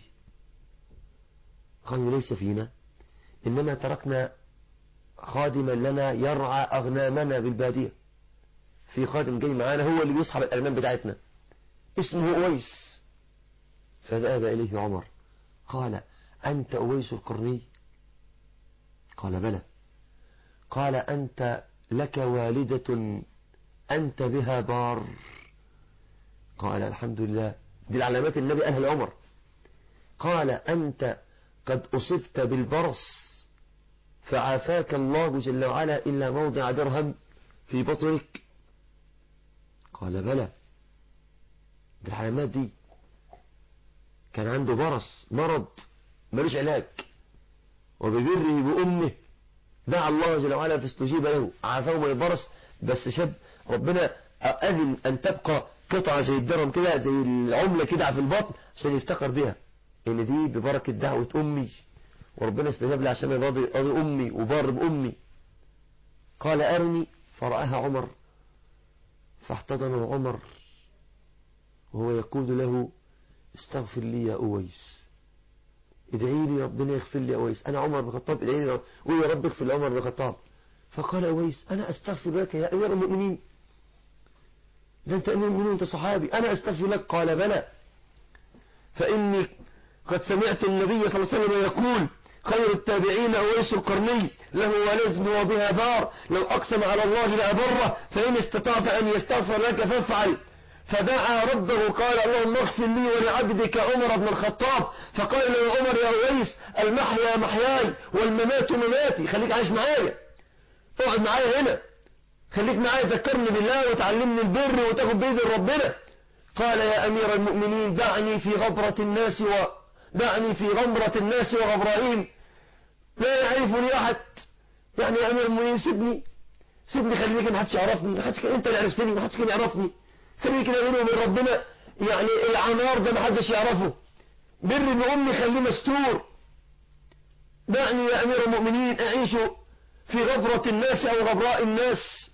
قالوا ليس فينا إنما تركنا خادما لنا يرعى أغنامنا بالبادية في خادم جاي معانا هو اللي بيصحب الأغنام بتاعتنا اسمه أويس فذهب إليه عمر قال أنت أويس القرني قال بلى قال أنت لك والدة أنت بها بار قال الحمد لله دي العلامات النبي قالها لعمر قال أنت قد أصبت بالبرص فعافاك الله جل وعلا إلا موضع درهم في بطنك قال بلى دي العلامات دي كان عنده برص مرض ملوش علاج وببره بأمه دعا الله جل وعلا فاستجيب له عافاه من البرص بس شاب ربنا أذن أن تبقى قطعة زي الدرهم كده زي العملة كده في البطن عشان يفتقر بها إن دي ببركة دعوة أمي وربنا استجاب لي عشان راضي راضي أمي وبار بأمي قال أرني فرآها عمر فاحتضن عمر وهو يقول له استغفر لي يا أويس ادعي لي ربنا يغفر لي يا أويس أنا عمر بن الخطاب ادعي لي قول يا رب اغفر لعمر بن الخطاب فقال أويس أنا أستغفر لك يا أمير المؤمنين ده أنت أمير المؤمنين أنت صحابي أنا أستغفر لك قال بلى فإني قد سمعت النبي صلى الله عليه وسلم يقول خير التابعين أويس القرني له ولد وبها بار لو أقسم على الله لأبره فإن استطعت أن يستغفر لك فافعل فدعا ربه قال اللهم اغفر لي ولعبدك عمر بن الخطاب فقال له عمر يا أويس المحيا محياي والممات مماتي خليك عايش معايا اقعد معايا هنا خليك معايا تذكرني بالله وتعلمني البر وتاخد بيد ربنا قال يا أمير المؤمنين دعني في غبرة الناس و دعني في غمرة الناس وغبرائهم لا يعرفني أحد يعني يا أمير المؤمنين سيبني سيبني خليني ما حدش يعرفني ما حدش انت اللي عرفتني ما حدش كان يعرفني خليني كده بيني وبين ربنا يعني العنار ده ما حدش يعرفه بر ابن امي خليه مستور دعني يا امير المؤمنين اعيش في غبرة الناس او غبراء الناس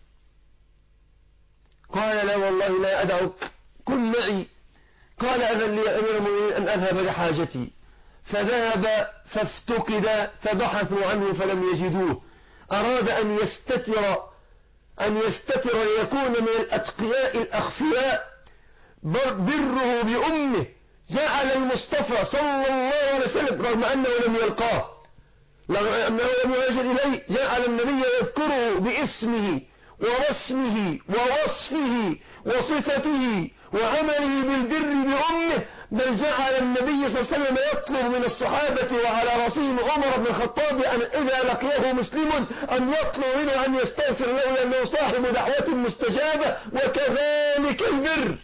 قال لا والله لا ادعك كن معي قال اذن لي يا امير المؤمنين ان اذهب لحاجتي فذهب فافتقد فبحثوا عنه فلم يجدوه أراد أن يستتر أن يستتر ليكون من الأتقياء الأخفياء بره بأمه جعل المصطفى صلى الله عليه وسلم رغم أنه لم يلقاه رغم أنه لم يهاجر إليه جعل النبي يذكره باسمه ورسمه ووصفه وصفته وعمله بالبر بأمه بل جعل النبي صلى الله عليه وسلم يطلب من الصحابة وعلى رأسهم عمر بن الخطاب أن إذا لقيه مسلم أن يطلب منه أن يستغفر له لأنه صاحب دعوة مستجابة وكذلك البر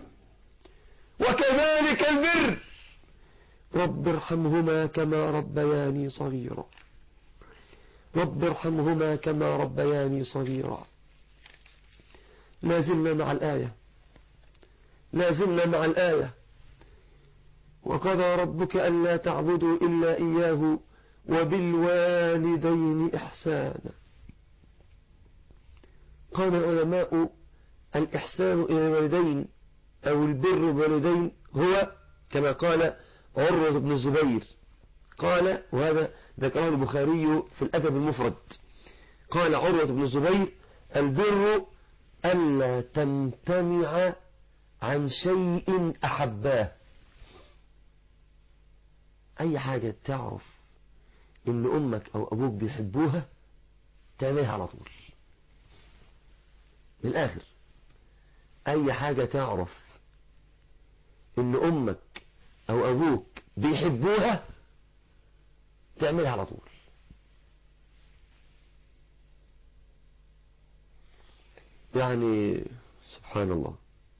وكذلك البر رب ارحمهما كما ربياني صغيرا رب ارحمهما كما ربياني صغيرا لازلنا مع الآية لازلنا مع الآية وقضى ربك ألا تعبدوا إلا إياه وبالوالدين إحسانا قال العلماء الإحسان إلى الوالدين أو البر بالوالدين هو كما قال عروة بن الزبير قال وهذا ذكره البخاري في الأدب المفرد قال عروة بن الزبير البر ألا تمتنع عن شيء أحباه أي حاجة تعرف إن أمك أو أبوك بيحبوها تعملها على طول من الآخر أي حاجة تعرف إن أمك أو أبوك بيحبوها تعملها على طول يعني سبحان الله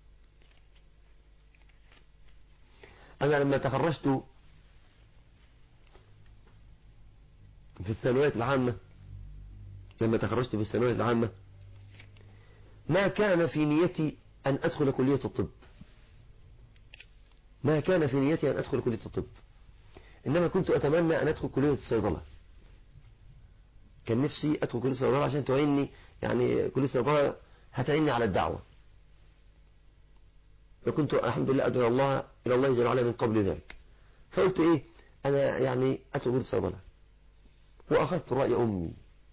أنا لما تخرجت في الثانوية العامة لما تخرجت في الثانوية العامة ما كان في نيتي أن أدخل كلية الطب ما كان في نيتي أن أدخل كلية الطب إنما كنت أتمنى أن أدخل كلية الصيدلة كان نفسي أدخل كلية الصيدلة عشان تعيني يعني كلية الصيدلة هتعيني على الدعوة فكنت الحمد لله أدعو الله إلى الله جل وعلا من قبل ذلك فقلت إيه أنا يعني أدخل كلية الصيدلة وأخذت رأي أمي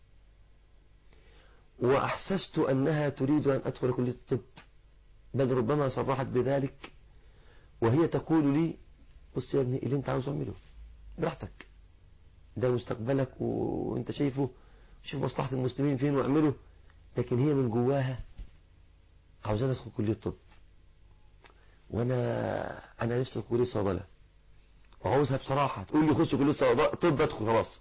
وأحسست أنها تريد أن أدخل كلية الطب بل ربما صرحت بذلك وهي تقول لي بص يا ابني اللي انت عاوز اعمله براحتك ده مستقبلك وانت شايفه شوف مصلحة المسلمين فين واعمله لكن هي من جواها عاوزاني ادخل كلية طب وانا انا نفسي ادخل كلية صيدلة وعاوزها بصراحة تقول لي خش كلية صيدلة طب ادخل خلاص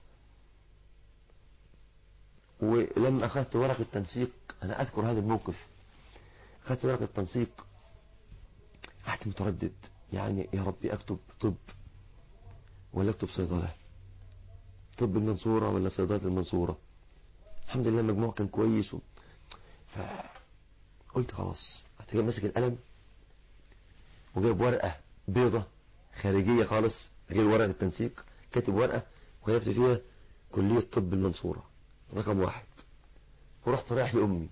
ولما اخذت ورق التنسيق انا اذكر هذا الموقف اخذت ورق التنسيق قعدت متردد يعني يا ربي اكتب طب ولا اكتب صيدلة طب المنصورة ولا صيدلة المنصورة الحمد لله المجموع كان كويس و... فقلت خلاص رحت ماسك القلم وجايب ورقة بيضة خارجية خالص غير ورقة التنسيق كاتب ورقة وكتبت فيها كلية طب المنصورة رقم واحد ورحت رايح لأمي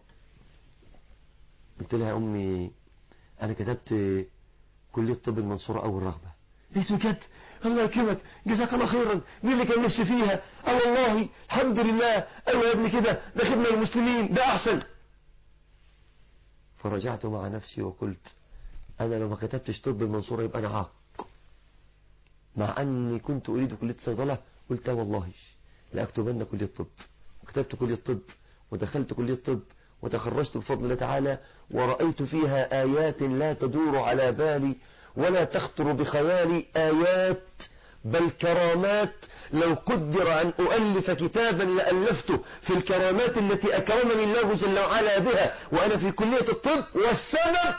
قلت لها يا أمي أنا كتبت كلية طب المنصورة أول رغبة ليش بجد الله يكرمك جزاك الله خيرا دي اللي كان نفسي فيها اه والله الحمد لله ايوه يا ابني كده ده خدمة المسلمين ده احسن فرجعت مع نفسي وقلت انا لو ما كتبتش طب المنصورة يبقى انا عاق مع اني كنت اريد كلية صيدلة قلت والله لاكتبن كلية طب وكتبت كلية طب ودخلت كلية طب وتخرجت بفضل الله تعالى ورأيت فيها آيات لا تدور على بالي ولا تخطر بخيالي آيات بل كرامات لو قدر أن أؤلف كتابا لألفته في الكرامات التي أكرمني الله جل وعلا بها وأنا في كلية الطب والسبب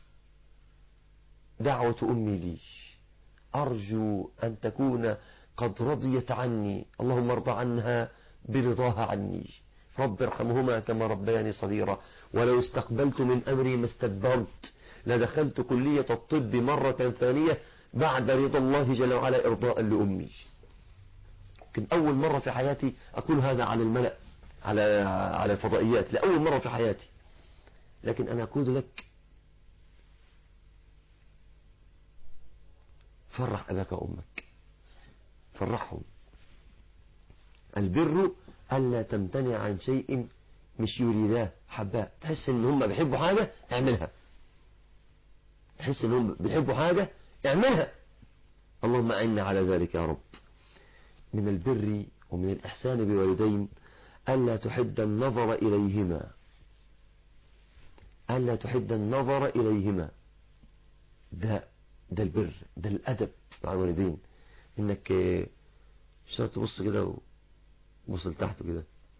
دعوة أمي لي أرجو أن تكون قد رضيت عني اللهم ارضى عنها برضاها عني رب ارحمهما كما ربياني صغيرا ولو استقبلت من أمري ما استدبرت لدخلت كلية الطب مرة ثانية بعد رضا الله جل وعلا إرضاء لأمي يمكن أول مرة في حياتي أقول هذا على الملأ على على الفضائيات لأول مرة في حياتي لكن أنا أقول لك فرح أباك وأمك فرحهم البر ألا تمتنع عن شيء مش يريداه حباه تحس ان هم بيحبوا حاجة اعملها تحس ان هم بيحبوا حاجة اعملها اللهم أعنا على ذلك يا رب من البر ومن الإحسان بوالدين ألا تحد النظر إليهما ألا تحد النظر إليهما ده ده البر ده الأدب مع الوالدين إنك مش تبص كده وبص لتحت كده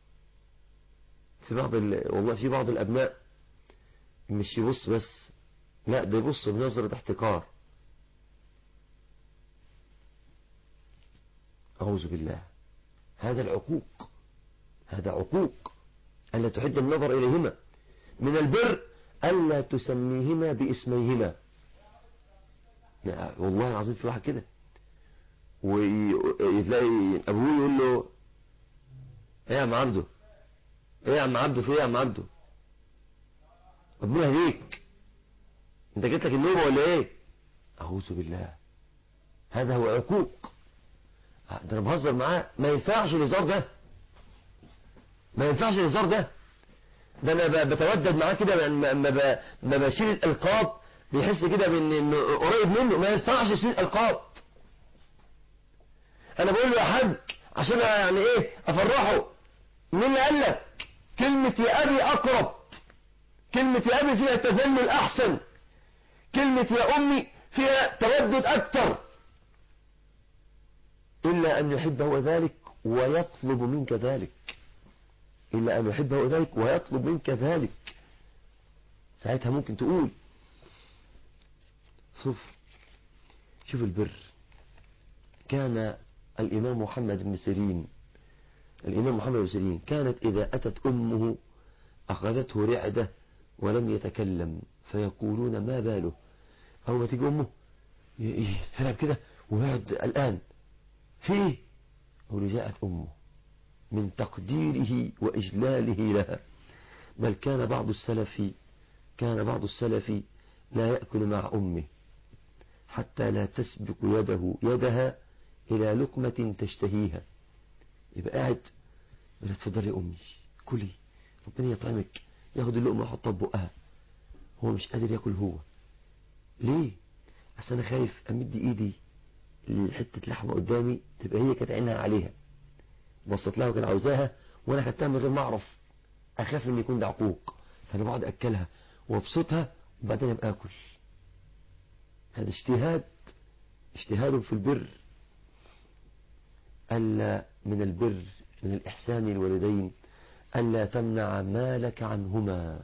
في بعض ال... والله في بعض الأبناء مش يبص بس لا ده يبص بنظرة احتقار أعوذ بالله هذا العقوق هذا عقوق ألا تحد النظر إليهما من البر ألا تسميهما باسميهما والله العظيم في واحد كده ويتلاقي أبوه يقول له ايه يا عم عبده ايه يا عم عبده في ايه يا عم عبده ربنا يهديك انت جيت لك النوبة ولا ايه اعوذ بالله هذا هو عقوق ده انا بهزر معاه ما ينفعش الهزار ده ما ينفعش الهزار ده ده انا بتودد معاه كده ما ما بشيل الالقاب بيحس كده بان انه قريب منه ما ينفعش يشيل الالقاب انا بقول له يا حاج عشان يعني ايه افرحه مين اللي قال لك كلمة يا ابي اقرب كلمة يا ابي فيها تذلل احسن كلمة يا امي فيها تودد اكتر إلا أن يحبه ذلك ويطلب منك ذلك إلا أن يحبه ذلك ويطلب منك ذلك ساعتها ممكن تقول صفر شوف البر كان الإمام محمد بن سيرين الإمام محمد بن سيرين كانت إذا أتت أمه أخذته رعدة ولم يتكلم فيقولون ما باله أول ما تيجي أمه يستلعب كده ويقعد الآن فيه أقول جاءت أمه من تقديره وإجلاله لها بل كان بعض السلف كان بعض السلف لا يأكل مع أمه حتى لا تسبق يده يدها إلى لقمة تشتهيها يبقى قاعد يقول تفضلي أمي كلي ربنا يطعمك ياخد اللقمة ويحطها في بقها هو مش قادر ياكل هو ليه؟ أصل أنا خايف أمد إيدي حتة لحمة قدامي تبقى هي كانت عينها عليها بصت لها وكانت عاوزاها وانا خدتها من غير ما اعرف اخاف ان يكون ده عقوق فانا بقعد اكلها وابسطها وبعدين ابقى اكل هذا اجتهاد اجتهاد في البر ألا من البر من الإحسان الوالدين ألا تمنع مالك عنهما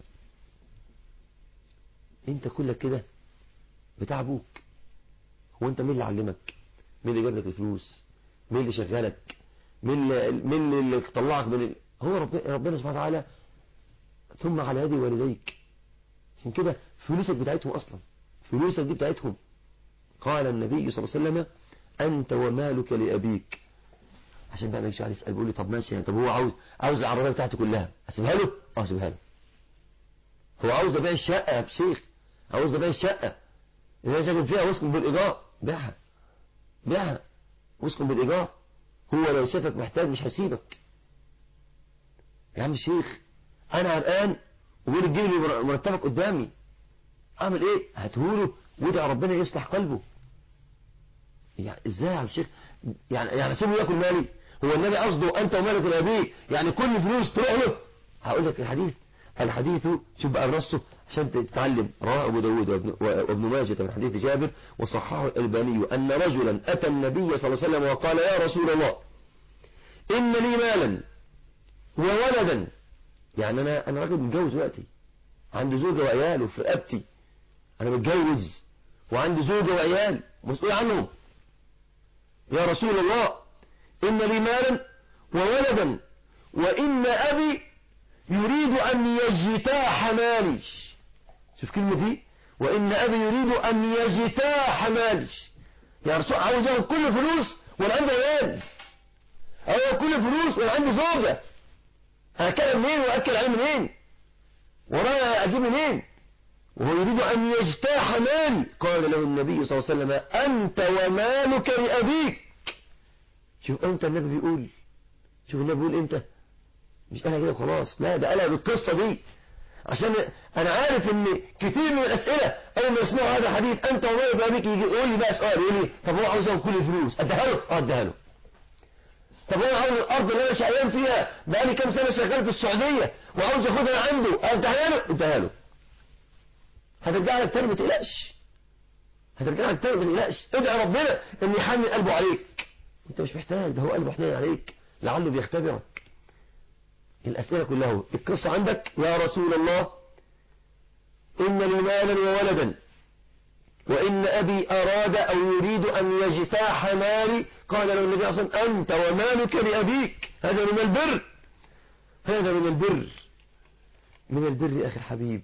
انت كلك كده بتاع ابوك هو انت مين اللي علمك مين اللي جاب لك الفلوس مين اللي شغلك مين اللي, مين اللي طلعك من ال... هو رب... ربنا سبحانه وتعالى ثم على يد والديك عشان كده فلوسك بتاعتهم اصلا فلوسك دي بتاعتهم قال النبي صلى الله عليه وسلم انت ومالك لابيك عشان بقى ما يجيش يسال بيقول لي طب ماشي يعني طب هو عاوز عاوز العربيه بتاعته كلها اسيبها له اه اسيبها له هو عاوز ابيع الشقه يا شيخ عاوز ابيع الشقه اللي ساكن فيها واسكن بالايجار بيعها بيعها واسكن بالايجار هو لو شافك محتاج مش هيسيبك يا عم الشيخ انا عرقان وبيقول تجيب لي مرتبك قدامي اعمل ايه هاتهوله وادعي ربنا يصلح قلبه يعني ازاي يا عم الشيخ يعني يعني سيبه ياكل مالي هو النبي قصده انت ومالك لابيه يعني كل فلوس تروح له هقول لك الحديث الحديث شوف بقى نصه عشان تتعلم رواه أبو داود وابن, وابن ماجة من حديث جابر وصححه الألباني أن رجلا أتى النبي صلى الله عليه وسلم وقال يا رسول الله إن لي مالا وولدا يعني أنا أنا راجل متجوز دلوقتي عندي زوجة وعيال وفي رقبتي أنا متجوز وعندي زوجة وعيال مسؤول عنهم يا رسول الله إن لي مالا وولدا وإن أبي يريد أن يجتاح مالي شوف كلمة دي وإن أبي يريد أن يجتاح مالي يا رسول عاوز ياخد كل فلوس وأنا عندي عيال أو كل فلوس وأنا عندي زوجة هأكل منين وأكل عليه منين ورايا أجيب منين وهو يريد أن يجتاح مالي قال له النبي صلى الله عليه وسلم أنت ومالك لأبيك شوف أنت النبي بيقول شوف النبي بيقول أنت مش قالها كده خلاص لا ده قالها بالقصة دي عشان أنا عارف إن كتير من الأسئلة أول ما يسمعوا هذا الحديث أنت ومالك لأبيك يجي يقول لي بقى سؤال يقول لي طب هو عاوز كل الفلوس أديها له أه أديها له طب هو عاوز الأرض اللي أنا شقيان فيها بقالي كام سنة شغال في السعودية وعاوز ياخدها عنده أديها له أديها له هترجع لك تاني ما تقلقش هترجع لك تاني ما تقلقش ادعي ربنا ان يحمل قلبه عليك انت مش محتاج ده هو قلبه حنين عليك لعله بيختبرك الأسئلة كلها القصة عندك يا رسول الله إن لي مالا وولدا وإن أبي أراد أو يريد أن يجتاح مالي قال له النبي أصلا أنت ومالك لأبيك هذا من البر هذا من البر من البر أخي الحبيب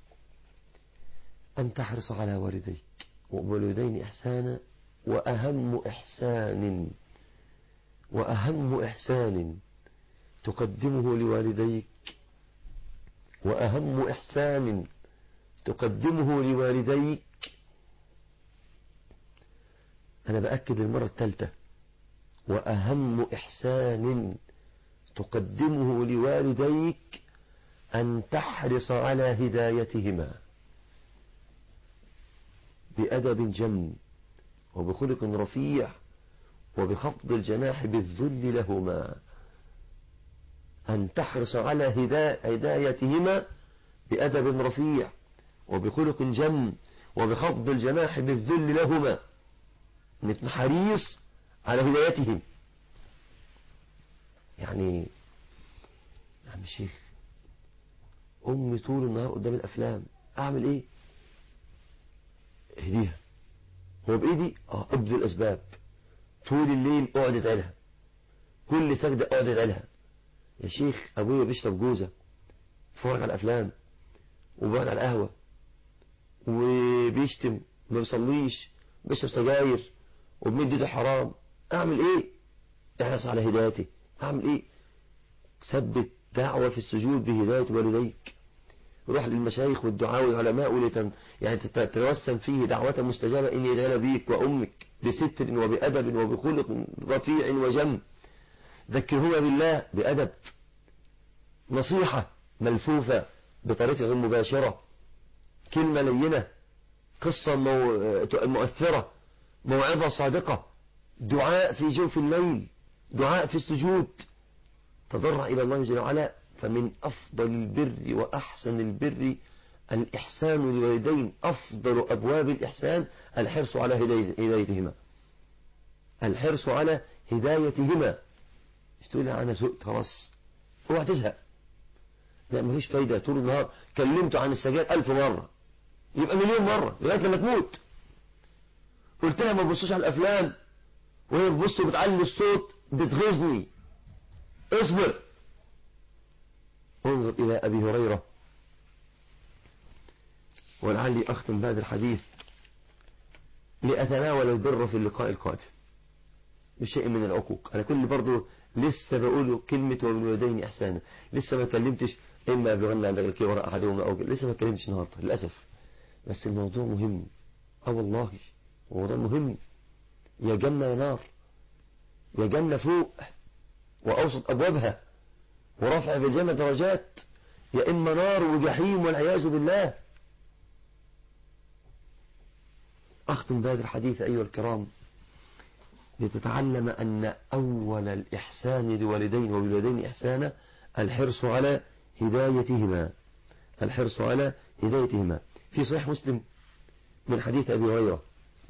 أن تحرص على والديك ووالدين إحسانا وأهم إحسان وأهم إحسان تقدمه لوالديك وأهم إحسان تقدمه لوالديك أنا بأكد المرة الثالثة وأهم إحسان تقدمه لوالديك أن تحرص على هدايتهما بأدب جم وبخلق رفيع وبخفض الجناح بالذل لهما أن تحرص على هدايتهما بأدب رفيع وبخلق جم وبخفض الجناح بالذل لهما انك حريص على هدايتهم يعني يا عم الشيخ أمي طول النهار قدام الأفلام أعمل إيه اهديها هو بإيدي اه ابذل الأسباب طول الليل اقعد ادعي كل سجدة اقعد ادعي يا شيخ أبويا بيشرب جوزة بيتفرج على أفلام وبيقعد على القهوة وبيشتم ما بيصليش بيشرب سجاير وبمد حرام أعمل إيه احرص على هدايتي أعمل إيه ثبت دعوة في السجود بهداية والديك روح للمشايخ والدعاء والعلماء ولتن يعني تتوسم فيه دعوة مستجابة إن يدعي بيك وأمك بستر وبأدب وبخلق رفيع وجم ذكرهما بالله بأدب نصيحة ملفوفة بطريقة مباشرة كلمة لينة قصة مؤثرة موعظة صادقة دعاء في جوف الليل دعاء في السجود تضرع إلى الله جل وعلا فمن أفضل البر وأحسن البر الإحسان للوالدين أفضل أبواب الإحسان الحرص على هدايتهما الحرص على هدايتهما مش تقول أنا سئت خلاص اوعى تزهق لا مفيش فايدة طول النهار كلمته عن السجاير ألف مرة يبقى مليون مرة لغاية لما تموت قلت لها ما تبصوش على الأفلام وهي بتبص وبتعلي الصوت بتغيظني اصبر انظر إلى أبي هريرة ولعلي أختم بهذا الحديث لأتناول البر في اللقاء القادم بشيء من العقوق أنا كل برضو لسه بقول كلمة وبالوالدين إحسانا لسه ما كلمتش إما بغنى عندك الكبر أحدهما أو لسه ما كلمتش النهاردة للأسف بس الموضوع مهم أه والله الموضوع مهم يا جنة يا نار يا جنة فوق وأوسط أبوابها ورفع في الجنة درجات يا إما نار وجحيم والعياذ بالله أختم بهذا الحديث أيها الكرام لتتعلم أن أول الإحسان لوالدين وبالوالدين إحسانا الحرص على هدايتهما الحرص على هدايتهما في صحيح مسلم من حديث أبي هريرة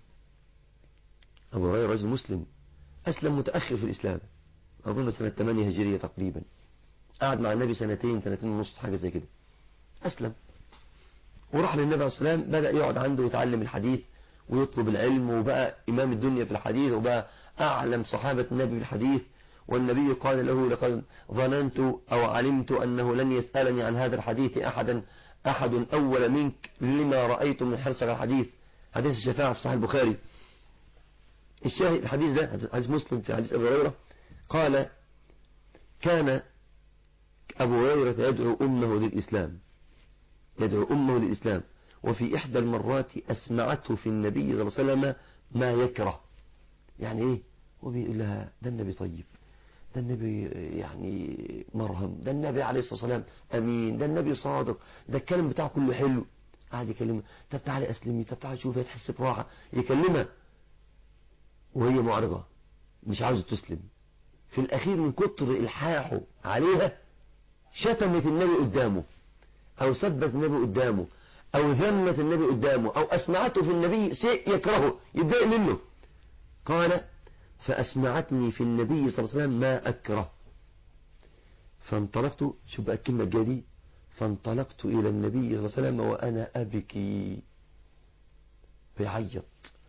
أبو هريرة رجل مسلم أسلم متأخر في الإسلام أظن سنة 8 هجرية تقريبا قعد مع النبي سنتين سنتين ونص حاجة زي كده أسلم وراح للنبي عليه الصلاة والسلام بدأ يقعد عنده ويتعلم الحديث ويطلب العلم وبقى إمام الدنيا في الحديث وبقى أعلم صحابة النبي في الحديث والنبي قال له لقد ظننت أو علمت أنه لن يسألني عن هذا الحديث أحدا أحد أول منك لما رأيت من حرصك على الحديث حديث الشفاعة في صحيح البخاري الشاهد الحديث ده حديث مسلم في حديث أبي هريرة قال كان أبو هريرة يدعو أمه للإسلام يدعو أمه للإسلام وفي إحدى المرات أسمعته في النبي صلى الله عليه وسلم ما يكره يعني إيه هو بيقول لها ده النبي طيب ده النبي يعني مرهم ده النبي عليه الصلاة والسلام أمين ده النبي صادق ده الكلام بتاعه كله حلو قاعد يكلمها طب تعالي أسلمي طب تعالي شوفي تحس براحة يكلمها وهي معرضة مش عاوزة تسلم في الأخير من كتر إلحاحه عليها شتمت النبي قدامه أو سبت النبي قدامه أو ذمت النبي قدامه أو أسمعته في النبي شيء يكرهه يتضايق منه قال فأسمعتني في النبي صلى الله عليه وسلم ما أكره فانطلقت شوف بقى الكلمة الجاية فانطلقت إلى النبي صلى الله عليه وسلم وأنا أبكي بيعيط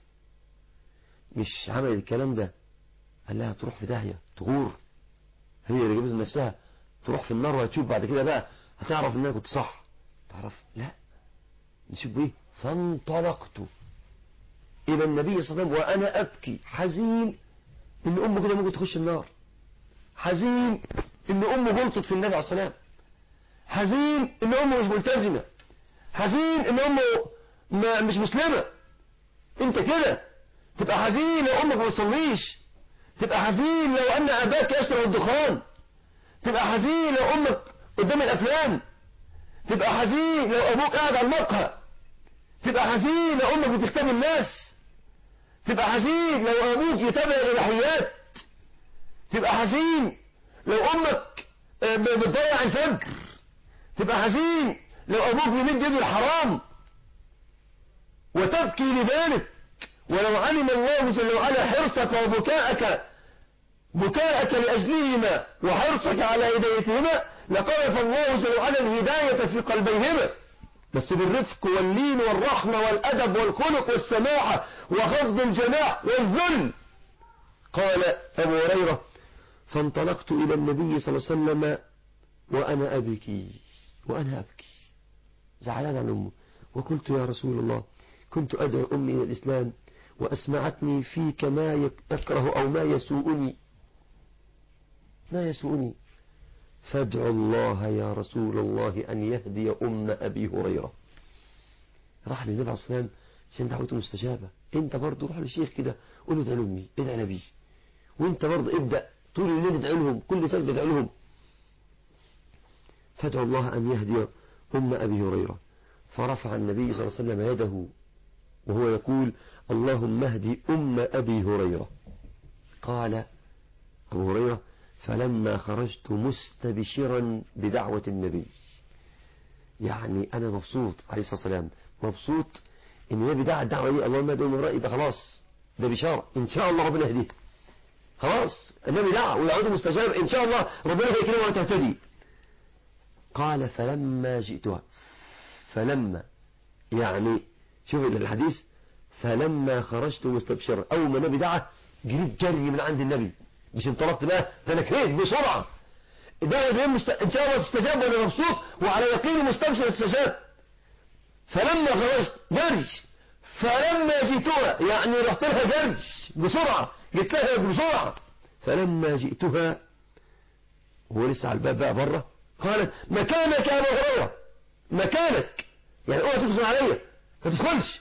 مش عمل الكلام ده قال لها تروح في داهية تغور هي اللي جابت نفسها تروح في النار وهتشوف بعد كده بقى هتعرف ان انا كنت صح تعرف لا نشوف ايه فانطلقت الى النبي صلى الله عليه وسلم وانا ابكي حزين ان امه كده ممكن تخش النار حزين ان امه غلطت في النبي عليه الصلاه والسلام حزين ان امه مش ملتزمه حزين ان امه ما مش مسلمه انت كده تبقى حزين لو امك ما بتصليش تبقى حزين لو ان اباك يشرب الدخان تبقى حزين لو امك قدام الافلام تبقى حزين لو ابوك قاعد على المقهى تبقى حزين لو امك بتختم الناس تبقى حزين لو ابوك يتابع الاباحيات تبقى حزين لو امك بتضيع الفجر تبقى حزين لو ابوك بيمد يده الحرام وتبكي لذلك ولو علم الله جل وعلا حرصك وبكاءك بكاءك لأجلهما وحرصك على هدايتهما لقذف الله جل وعلا الهداية في قلبيهما بس بالرفق واللين والرحمة والأدب والخلق والسماحة وخفض الجناح والذل قال أبو هريرة فانطلقت إلى النبي صلى الله عليه وسلم وأنا أبكي وأنا أبكي زعلان عن أمه وقلت يا رسول الله كنت أدعو أمي إلى الإسلام وأسمعتني فيك ما يكره أو ما يسوءني ما يسوءني فادعو الله يا رسول الله أن يهدي أم أبي هريرة راح للنبي عليه الصلاة والسلام عشان دعوته مستجابة انت برضه روح للشيخ كده قول له ادعي لأمي ادعي نبي وانت برضه ابدأ طول الليل ادعي لهم كل سجدة ادعي لهم فادعو الله أن يهدي أم أبي هريرة فرفع النبي صلى الله عليه وسلم يده وهو يقول اللهم اهدي أم أبي هريرة قال أبو هريرة فلما خرجت مستبشرا بدعوة النبي يعني أنا مبسوط عليه الصلاة والسلام مبسوط إن النبي دعا الدعوة دي اللهم اهدي أم هريرة يبقى خلاص ده بشارة إن شاء الله ربنا يهديه خلاص النبي دعا ودعوته مستجاب إن شاء الله ربنا يكرمه وتهتدي قال فلما جئتها فلما يعني شوف الحديث فلما خرجت مستبشرا أول ما النبي دعا جريت جري من عند النبي مش انطلقت بقى ده انا جريت بسرعة ده مست... ان شاء الله تستجاب وانا مبسوط وعلى يقين مستبشر تستجاب فلما خرجت جري فلما جئتها يعني رحت لها جري بسرعة جيت لها بسرعة فلما جئتها وهو لسه على الباب بقى بره قالت مكانك يا ابو هريره مكانك يعني اوعى تدخل عليا ما تدخلش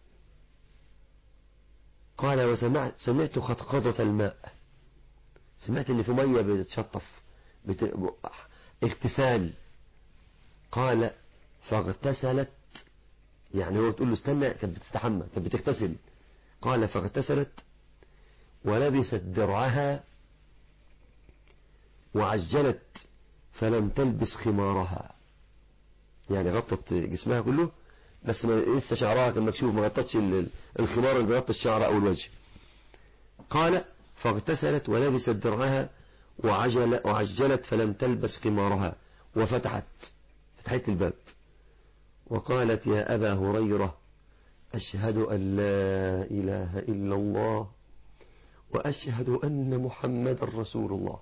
قال وسمعت سمعت خطقضة الماء سمعت ان في مية بتشطف بت... اغتسال قال فاغتسلت يعني هو تقول له استنى كانت بتستحمى كانت بتغتسل قال فاغتسلت ولبست درعها وعجلت فلم تلبس خمارها يعني غطت جسمها كله بس ما لسه شعرها كان مكشوف ما غطتش الخمار اللي بيغطي الشعر او الوجه قال فاغتسلت ولبست درعها وعجل وعجلت فلم تلبس خمارها وفتحت فتحت الباب وقالت يا أبا هريرة أشهد أن لا إله إلا الله وأشهد أن محمد رسول الله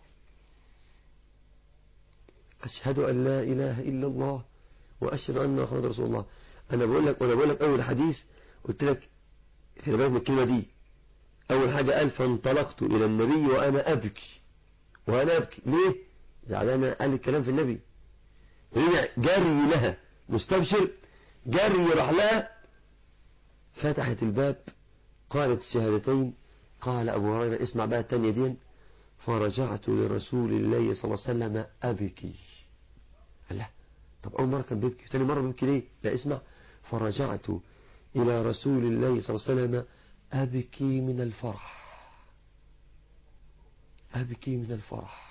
أشهد أن لا إله إلا الله وأشهد أن محمد رسول الله أنا بقول لك وأنا بقول لك أول حديث قلت لك خلي بالك من الكلمة دي أول حاجة قال فانطلقت إلى النبي وأنا أبكي وأنا أبكي ليه زعلان قال الكلام في النبي رجع جري لها مستبشر جري راح لها فتحت الباب قالت الشهادتين قال أبو هريرة اسمع بقى التانية دي فرجعت لرسول الله صلى الله عليه وسلم أبكي لا طب أول مرة كان بيبكي ثاني مرة بيبكي ليه لا اسمع فرجعت إلى رسول الله صلى الله عليه وسلم أبكي من الفرح أبكي من الفرح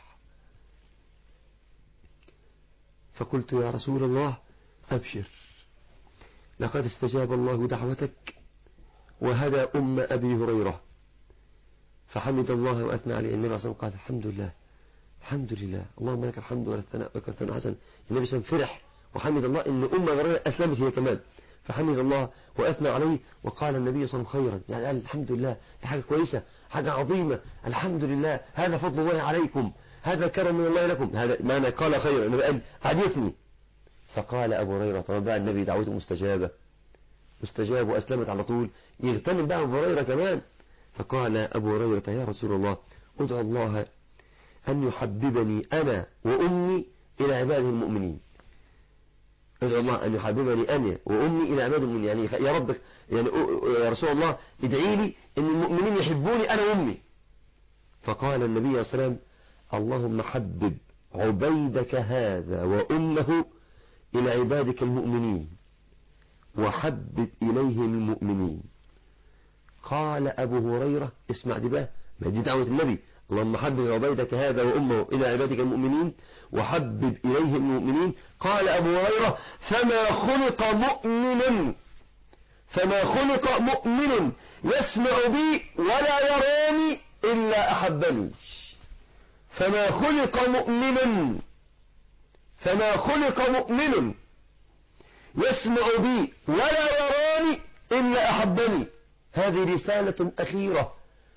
فقلت يا رسول الله أبشر لقد استجاب الله دعوتك وهدى أم أبي هريرة فحمد الله وأثنى عليه النبي عليه الصلاة والسلام قال الحمد لله الحمد لله اللهم لك الحمد والثناء لك الثناء حسن النبي صلى الله عليه وسلم فرح وحمد الله ان أم هريرة أسلمت هي كمان فحمد الله وأثنى عليه وقال النبي صلى الله عليه وسلم خيرا يعني قال الحمد لله دي حاجة كويسة حاجة عظيمة الحمد لله هذا فضل الله عليكم هذا كرم من الله لكم هذا معنى قال خيرا النبي قال حديثني فقال أبو هريرة طبعا بقى النبي دعوته مستجابة مستجاب وأسلمت على طول يغتنم بقى أبو هريرة كمان فقال أبو هريرة يا رسول الله ادعو الله أن يحببني أنا وأمي إلى عباده المؤمنين ادعو الله أن يحببني أنا وأمي إلى عباده المؤمنين يعني يا رب يعني يا رسول الله ادعي لي أن المؤمنين يحبوني أنا وأمي فقال النبي صلى الله عليه وسلم اللهم حبب عبيدك هذا وأمه إلى عبادك المؤمنين وحبب إليهم المؤمنين قال أبو هريرة اسمع دي بقى ما دي دعوة النبي اللهم حبب عبيدك هذا وأمه إلى عبادك المؤمنين وحبب إليهم المؤمنين قال أبو هريرة فما خلق مؤمن فما خلق مؤمن يسمع بي ولا يراني إلا أحبني فما خلق مؤمن فما خلق مؤمن يسمع بي ولا يراني إلا أحبني هذه رسالة أخيرة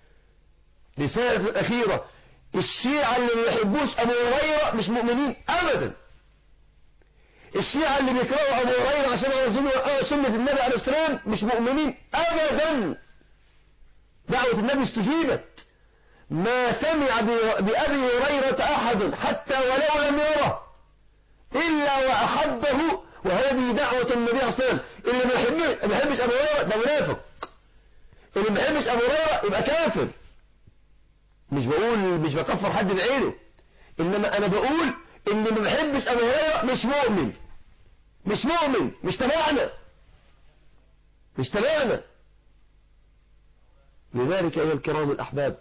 رسالة أخيرة الشيعة اللي ما يحبوش أبو هريرة مش مؤمنين أبدا الشيعة اللي بيكرهوا أبو هريرة عشان يوزنوا سنة النبي عليه السلام مش مؤمنين أبدا دعوة النبي استجيبت ما سمع بأبي هريرة أحد حتى ولو لم يره إلا وأحبه وهذه دعوة النبي صلى الله عليه وسلم اللي ما يحبش ما يحبش أبو هريرة ده منافق اللي ما يحبش أبو هريرة يبقى كافر مش بقول مش بكفر حد بعينه إنما أنا بقول اللي ما بيحبش أبو هريرة مش مؤمن مش مؤمن مش تبعنا مش تبعنا لذلك أيها الكرام الأحباب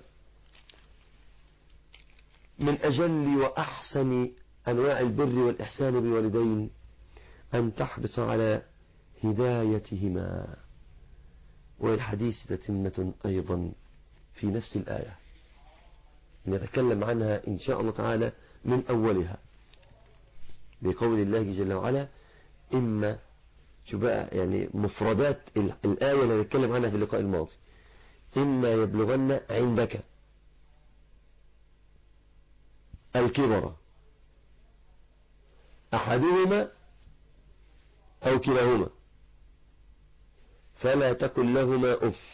من أجل وأحسن أنواع البر والإحسان بالوالدين أن تحرص على هدايتهما والحديث تتمة أيضا في نفس الآية نتكلم عنها إن شاء الله تعالى من أولها بقول الله جل وعلا إما شو بقى يعني مفردات الآية اللي نتكلم عنها في اللقاء الماضي إما يبلغن عندك الكبر أحدهما أو كلاهما فلا تكن لهما أف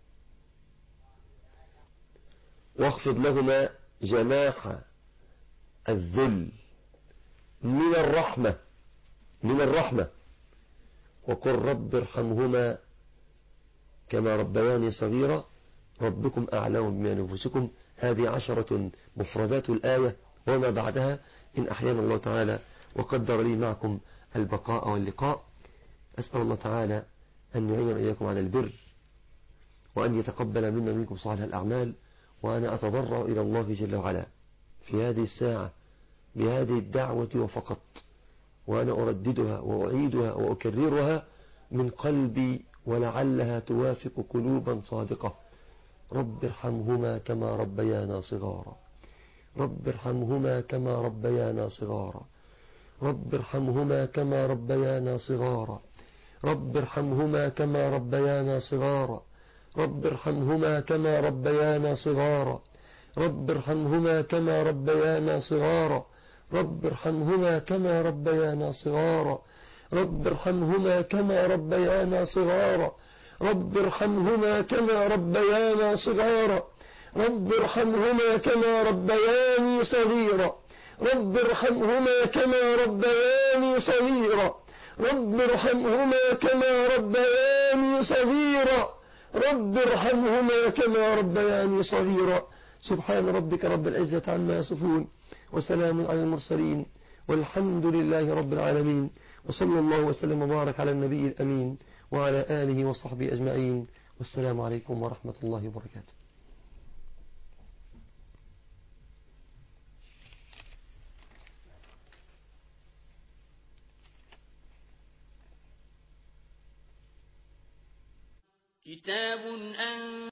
واخفض لهما جناح الذل من الرحمة من الرحمة وقل رب ارحمهما كما ربياني صغيرا ربكم أعلم بما نفسكم هذه عشرة مفردات الآية وما بعدها إن أحيانا الله تعالى وقدر لي معكم البقاء واللقاء أسأل الله تعالى أن يعين إياكم على البر وأن يتقبل منا منكم صالح الأعمال وأنا أتضرع إلى الله جل وعلا في هذه الساعة بهذه الدعوة وفقط وأنا أرددها وأعيدها وأكررها من قلبي ولعلها توافق قلوبا صادقة رب ارحمهما كما ربيانا صغارا رب ارحمهما كما ربيانا صغارا رب ارحمهما كما ربيانا صغارا رب ارحمهما كما ربيانا صغارا رب ارحمهما كما ربيانا صغارا رب ارحمهما كما ربيانا صغارا رب ارحمهما كما ربيانا صغارا رب ارحمهما كما ربيانا صغارا رب ارحمهما كما ربيانا صغارا رب ارحمهما كما ربياني صغيرا رب ارحمهما كما ربياني صغيرا رب ارحمهما كما ربياني صغيرا رب ارحمهما كما ربياني صغيرا سبحان ربك رب العزة عما يصفون وسلام على المرسلين والحمد لله رب العالمين وصلى الله وسلم وبارك على النبي الأمين وعلى آله وصحبه أجمعين والسلام عليكم ورحمة الله وبركاته كتاب أن